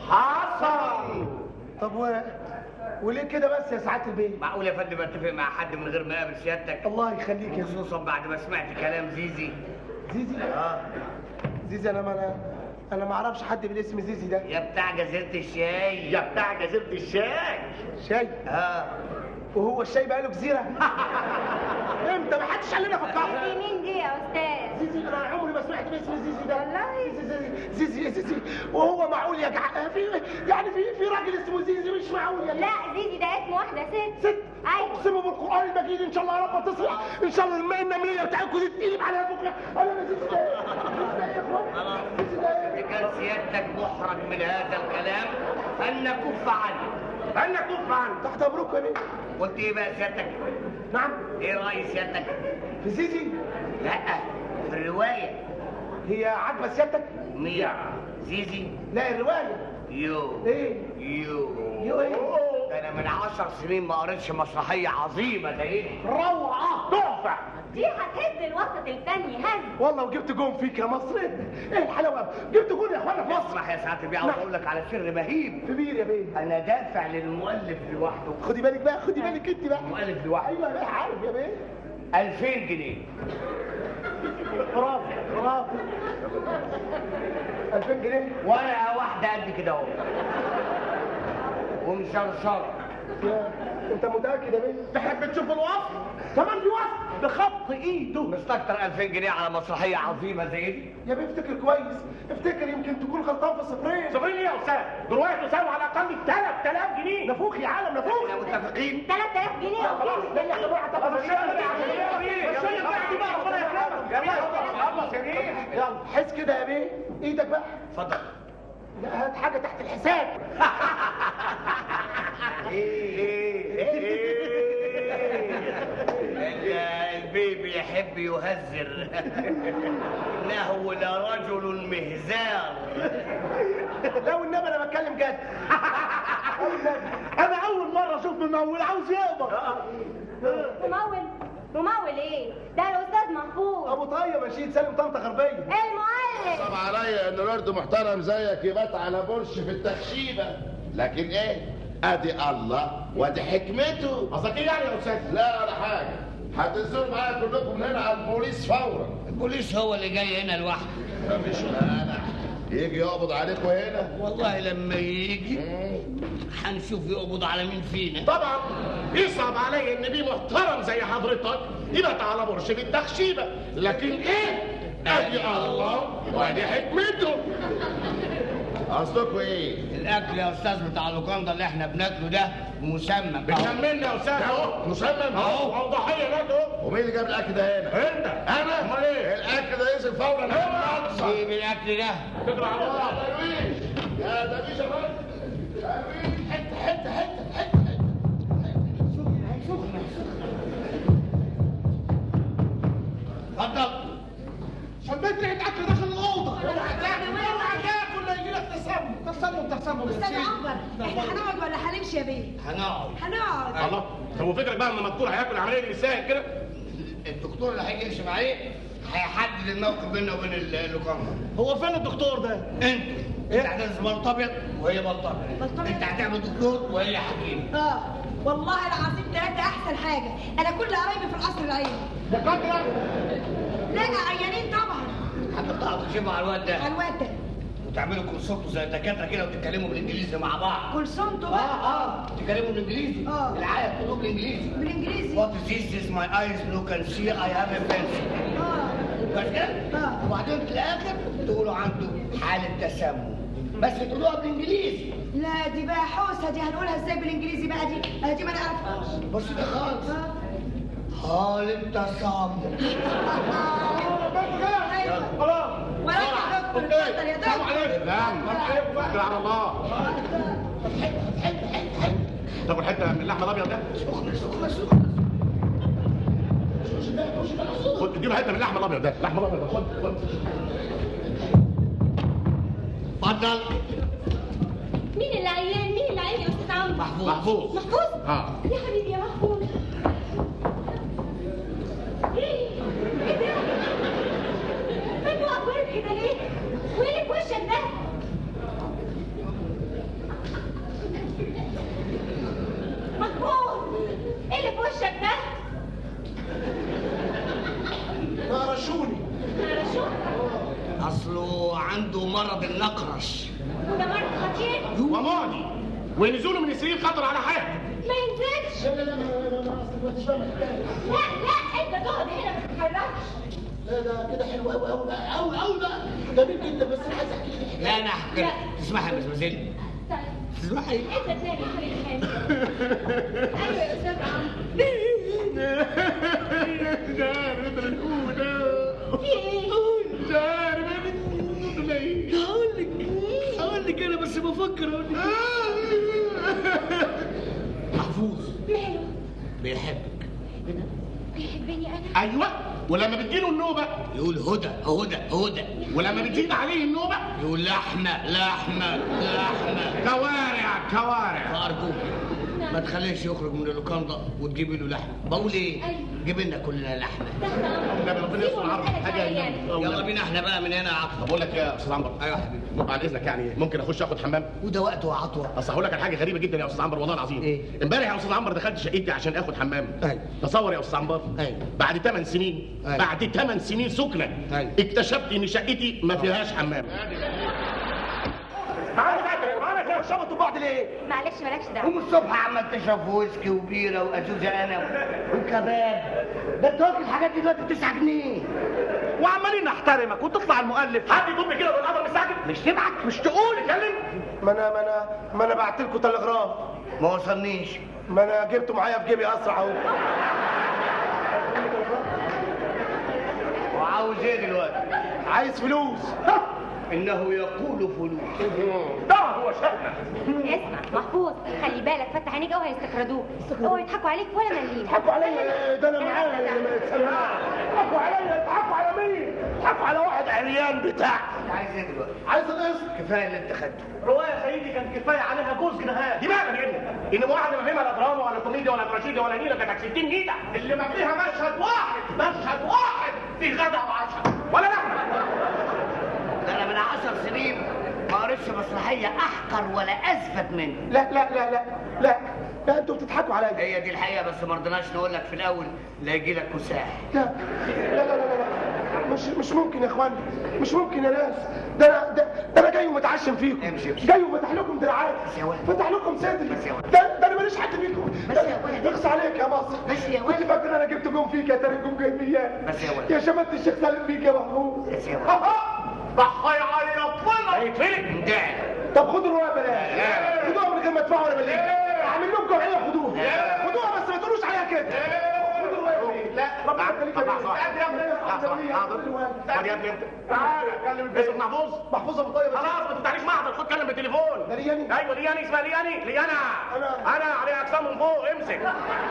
حصل طب و... وليه كده بس يا سعاده البيه معقول يا فندم اتفق مع حد من غير ما اقابل سيادتك الله يخليك يا خصوصا بعد ما سمعت كلام زيزي زيزي اه زيزي انا ما انا انا ما اعرفش حد بالاسم زيزي ده يا بتاع جزيره الشاي يا بتاع جزيره الشاي شاي اه وهو الشاي بقى له جزيره امتى ما حدش قال لنا فكرت مين دي يا استاذ؟ زيزي انا عمري ما سمعت باسم زيزي ده والله زيزي زيزي زيزي وهو معقول يا جع... في يعني في في راجل اسمه زيزي مش معقول يا لا زيزي ده اسم واحده ست ست ايوه اقسم بالقران المجيد ان شاء الله يا رب تصلح ان شاء الله الماء النمليه بتاعتكم دي تقلب عليها بكره انا ما زيزي ده زيزي ده يا اخوان زيزي ده إذا كان سيادتك محرج من هذا الكلام فلنكف عنه فلنكف عنه تحت ابروك يا بيه قلت ايه بقى سيادتك؟ نعم ايه رأي سيادتك؟ في زيزي لا في الرواية هي عاجبه سيادتك مين؟ زيزي؟ لا الروايه يو ايه يو يو ايه ده انا من عشر سنين ما قريتش مسرحية عظيمة زي ايه روعه تحفه دي هتهز الوسط الفني هز والله وجبت جون فيك يا مصر ايه الحلاوه جبت جون يا اخوانا في مصر اسمح يا سعادة البيه عاوز اقول لك على سر مهيب كبير يا بيه انا دافع للمؤلف لوحده خدي بالك بقى خدي بالك انت بقى المؤلف لوحده ايوه يا بيه عارف يا بيه 2000 جنيه برافو برافو 2000 جنيه ورقة واحدة قد كده اهو ومشرشرة انت متاكد يا بيه تحب تشوف الوصف كمان في وصف بخط ايده مستكتر 2000 جنيه على مسرحيه عظيمه زي دي يا بيه افتكر كويس افتكر يمكن تكون غلطان في صفرين صفرين ايه يا استاذ دلوقتي يساوي على الاقل 3000 جنيه نفوخ يا عالم نفوخ احنا متفقين 3000 جنيه خلاص ده اللي احنا بقى يلا حس كده يا بيه ايدك بقى اتفضل لا هات حاجه تحت الحساب البيبي يحب يهزر انه لرجل مهزار لا والنبي انا بتكلم جد انا اول مره اشوف ممول عاوز يقبض ممول ممول ايه؟ ده الاستاذ محفوظ ابو طيب مشيت سالم طنطا غربيه المعلم صعب عليا ان لورد محترم زيك يبات على برش في التخشيبه لكن ايه ادي الله وادي حكمته قصدك ايه يعني يا استاذ لا ولا حاجه هتنزلوا معايا كلكم من هنا على البوليس فورا البوليس هو اللي جاي هنا لوحده مفيش مانع يجي يقبض عليكم هنا والله لما يجي هنشوف يقبض على مين فينا طبعا يصعب عليا ان بيه محترم زي حضرتك يبقى على برش في التخشيبه لكن ايه ادي الله وادي حكمته قصدكم ايه الاكل يا استاذ بتاع اللوكاندا اللي احنا بناكله ده مسمم بتكملنا يا استاذ اهو مسمم اهو اهو ضحيه مات اهو ومين اللي جاب الاكل ده هنا انت انا امال ايه الاكل ده ينزل فورا سيب الاكل ده تقرا على الله يا درويش يا راجل درويش حته حته حته حته اتفضل شميت ريحه اكل داخل الاوضه اوعى تاكل اوعى تاكل لا يجي لك تسمم تسمم تسمم استاذ عنبر احنا هنقعد ولا هنمشي يا بيه؟ هنقعد هنقعد الله طب وفكرك بقى ان الدكتور هياكل العمليه دي بالساهل كده الدكتور اللي هيجي يكشف عليه هيحدد الموقف بيننا وبين اللوكاندا هو فين الدكتور ده انتوا انت هتلبس بلط ابيض وهي بلط ابيض انت هتعمل دكتور وهي حكيم اه والله العظيم ثلاثة أحسن حاجة أنا كل قرايبي في القصر العيني دكاترة؟ لا عيانين طبعا هتطلعوا تكشفوا على الواد ده على الواد ده وتعملوا كونسولتو زي الدكاتره كده وتتكلموا بالانجليزي مع بعض كولسونتو اه بقى اه تتكلموا بالانجليزي اه العيال تقولوا بالانجليزي بالانجليزي What is this is my eyes look and see I have a fancy اه بس كده اه وبعدين في الاخر تقولوا عنده حاله تسمم بس تقولوها بالانجليزي لا دي بقى حوسه دي هنقولها ازاي بالانجليزي بقى دي آه دي ما نعرفهاش بص ده خالص حالة تسمم خلاص ولا يا دكتور اتفضل يا السلام دكتور عليكم نعم اتكل على الله تاكل حته من اللحمه الابيض ده سخنة سخنة سخنة خد اديله حته من اللحمه الابيض ده اللحمه الابيض ده خد خد اتفضل مين اللي عيان مين اللي عيان يا استاذ عمرو محفوظ محفوظ محفوظ اه يا حبيبي يا محفوظ ايه ايه ده فين واقف واقف كده ليه وايه اللي في وشك ده محفوظ ايه اللي في وشك ده فرشوني رشوق اصله عنده مرض النقرش وده مرض خطير وماضي ونزوله من السرير خطر على حياته ما ينزلش لا لا انت تقعد هنا ما تتحركش لا ده كده حلو قوي قوي بقى قوي قوي بقى جميل جدا بس انا عايز احكي لك لا انا احكي لك تسمحي يا مزمزيل طيب تسمحي انت تلاقي فريق حامل ايوه يا استاذ عمرو مش عارف انت اللي تقول ده في ايه؟ مش عارف انا بتقول ايه هقول لك هقول لك انا بس بفكر اقول لك محفوظ ماله؟ بيحبك بيحبني انا؟ ايوه ولما بتجيله النوبه يقول هدى هدى هدى ولما بتزيد عليه النوبه يقول لحمه لحمه لحمه كوارع كوارع فارجوك ما تخليش يخرج من اللوكاندا وتجيبي له لحمه بقول ايه جيب لنا كلنا لحمه النبي ربنا يستر عرض حاجه يلا بينا احنا بقى من هنا يا عطوه طب اقول لك يا استاذ عنبر ايوه يا حبيبي بعد اذنك يعني ممكن اخش اخد حمام وده وقته يا عطوه اصل هقول لك على حاجه غريبه جدا يا استاذ عنبر والله العظيم إيه؟ امبارح يا استاذ عنبر دخلت شقتي عشان اخد حمام أيوة. تصور يا استاذ عنبر أيوة. بعد 8 سنين أيوة. بعد 8 سنين سكنه أيوة. اكتشفت ان شقتي ما فيهاش حمام معانا فاكر معانا شبطوا بعض ليه؟ معلش مالكش دعوه ومن الصبح عمال تشرب ويسكي وبيره وازوزه انا وكباب ده انت واكل الحاجات دي دلوقتي ب 9 جنيه وعمالين احترمك وتطلع المؤلف حد يطب كده بالقدر مساكت مش تبعت مش تقول اتكلم ما انا ما انا ما انا بعت لكم تلغرام ما وصلنيش ما انا جبته معايا في جيبي اسرع اهو وعاوز ايه دلوقتي؟ عايز فلوس انه يقول فلوس ده هو شأنك اسمع محفوظ خلي بالك فتح عينيك قوي هيستكردوك اوعوا يضحكوا عليك ولا مليم يضحكوا عليا ده انا معايا يضحكوا عليا يضحكوا على مين؟ يضحكوا على واحد عريان بتاع عايز ايه دلوقتي؟ عايز القسط كفايه اللي انت خدته رواية سيدي كان كفاية عليها جزء نهائي دي معنى ان ان واحد ما فيها لا دراما ولا كوميديا ولا تراجيديا ولا نيلة كانت 60 نيلة اللي ما فيها مشهد واحد مشهد واحد في غدا وعشاء ولا لحمة ده انا من عشر سنين ما قريتش مسرحيه احقر ولا اثبت منه لا لا لا لا لا لا انتوا بتضحكوا عليا هي دي الحقيقه بس ما رضيناش نقول لك في الاول لا يجي لك كساح لا لا لا لا لا مش مش ممكن يا اخوان مش ممكن يا ناس ده انا ده, ده انا جاي ومتعشم فيكم جاي وفتح لكم دراعات فتح لكم صدري ده, ده انا ماليش حد فيكم يقص عليك يا مصر بس يا كنت فاكر انا جبت جون فيك يا ترى جون جاي فيا بس يا ولد يا شمالة الشيخ سالم فيك يا محمود بس يا ولد راح هيعيط لنا هيتفلت طب خدوا الرواية بلاش خدوها من غير ما تدفعوا ولا مليم اعمل لكم جمعية خدوها خدوها بس ما تقولوش عليها كده خدوا الرواية لا ربنا يخليك يا بيه. يا ابني خد يا ابني تعالى كلم البيت محفوظ محفوظ ابو طيب خلاص ما تفتحليش معدل خد كلم بالتليفون ده لياني ايوه لياني اسمها لياني ليانا انا انا عليها اجسام من فوق امسك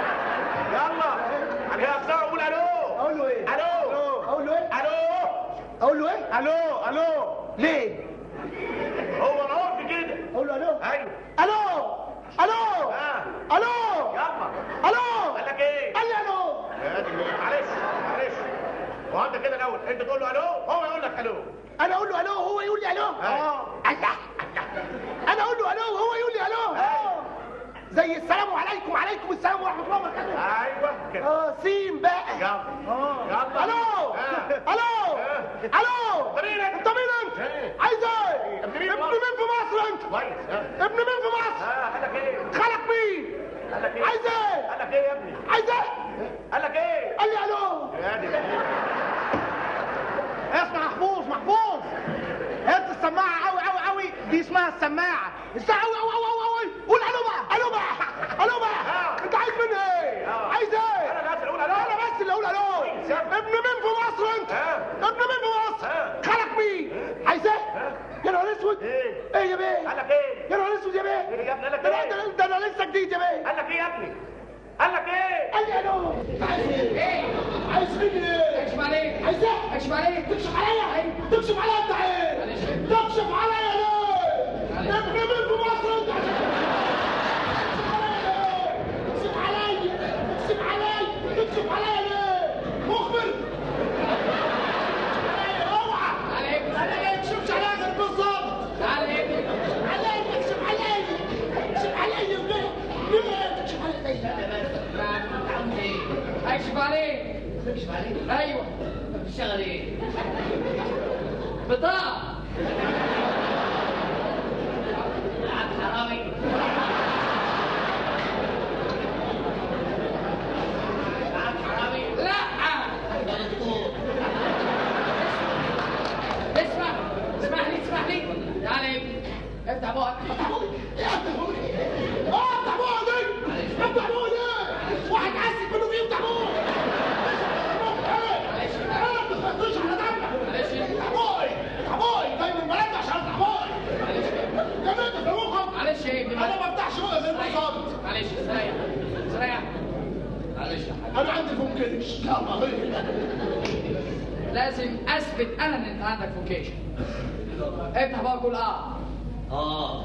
يلا عليها اجسام قول الو اقول له ايه الو اقول له ايه الو اقول له ايه الو الو ليه هو العرف كده اقول له الو ايوه الو الو الو يلا الو قال لك ايه قال لي الو معلش معلش هو انت كده الاول انت تقول له الو هو يقول لك الو انا اقول له الو هو يقول لي الو اه الله انا اقول له الو هو يقول لي الو زي السلام عليكم وعليكم السلام ورحمه الله وبركاته ايوه كده اه سين بقى يلا يلا الو الو الو انت مين انت عايز ايه ابن مين في مصر انت كويس ابن مين في مصر قال لك ايه خالك مين قال لك ايه عايز ايه قال لك ايه يا ابني عايز ايه قال لك ايه قال لي الو اسمع محفوظ محفوظ هات السماعه قوي قوي قوي دي اسمها السماعه اسمع قوي قوي قوي قوي قول الو بقى الو بقى الو بقى انت عايز مني ايه عايز ايه انا بس اقول الو انا بس اللي اقول الو ابن مين في مصر انت ابن مين في مصر خالك مين عايز ايه يا نهار اسود ايه ايه يا بيه قال لك ايه يا نهار اسود يا بيه ايه يا ابني قال لك ايه ده انا لسه جديد يا بيه قال لك ايه يا ابني قال لك ايه قال لي الو عايز ايه عايز مني ايه اكشف عليك عايز ايه اكشف عليك تكشف عليا تكشف عليا انت ايه تكشف عليا ليه ابن مين في مصر انت تكشف عليا تكشف عليا تكشف عليا ليه مخبر اوعى عليك انا ما تكشفش عليا غير بالظبط عليك عليا تكشف عليا تكشف عليا ليه ليه تكشف عليا اكشف عليك تكشف عليك ايوه طب بتشتغل ايه؟ بطاقه عبد حرامي عبد حرامي لا اسمع اسمح لي اسمح لي تعال يا ابني افتح بقك افتح بقى دي افتح بقى دي واحد عسك منه فيه افتح بقى معلش انا ما تخطيش على دمك معلش افتح بقى افتح بقى دايما بلد عشان افتح بقى يا بنت في مخك معلش يا ابني انا ما بفتحش بقى غير بالظبط معلش استريح استريح معلش يا حبيبي انا عندي فونكيش يلا هي لازم اثبت انا ان انت عندك فوكيشن افتح بقى قول اه اه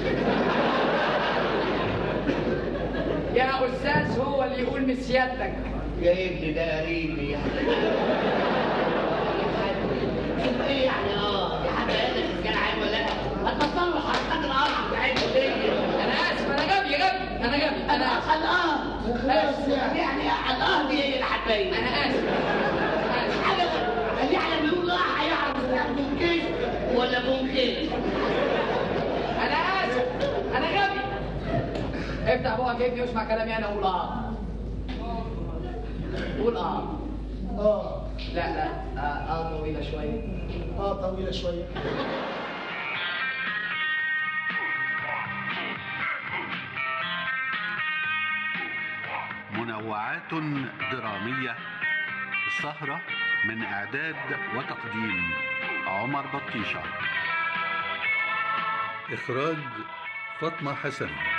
يا استاذ هو اللي يقول من سيادتك يا ابني ده قريبي يا شوف ايه يعني اه يا حاجه قادر كان عيب ولا لا هتبطل له حركات الارض بتاعتكم دي انا اسف انا غبي غبي انا غبي انا اسف الاه آسف. يعني الاه دي هي اللي هتبين انا اسف حاجه اللي يعلم يقول اه هيعرف يعني ممكن ولا ممكن انا اسف افتح بقك يا ابني واسمع كلامي انا قول اه قول اه اه لا لا اه, آه طويله شويه اه طويله شويه منوعات درامية السهرة من إعداد وتقديم عمر بطيشة إخراج فاطمة حسن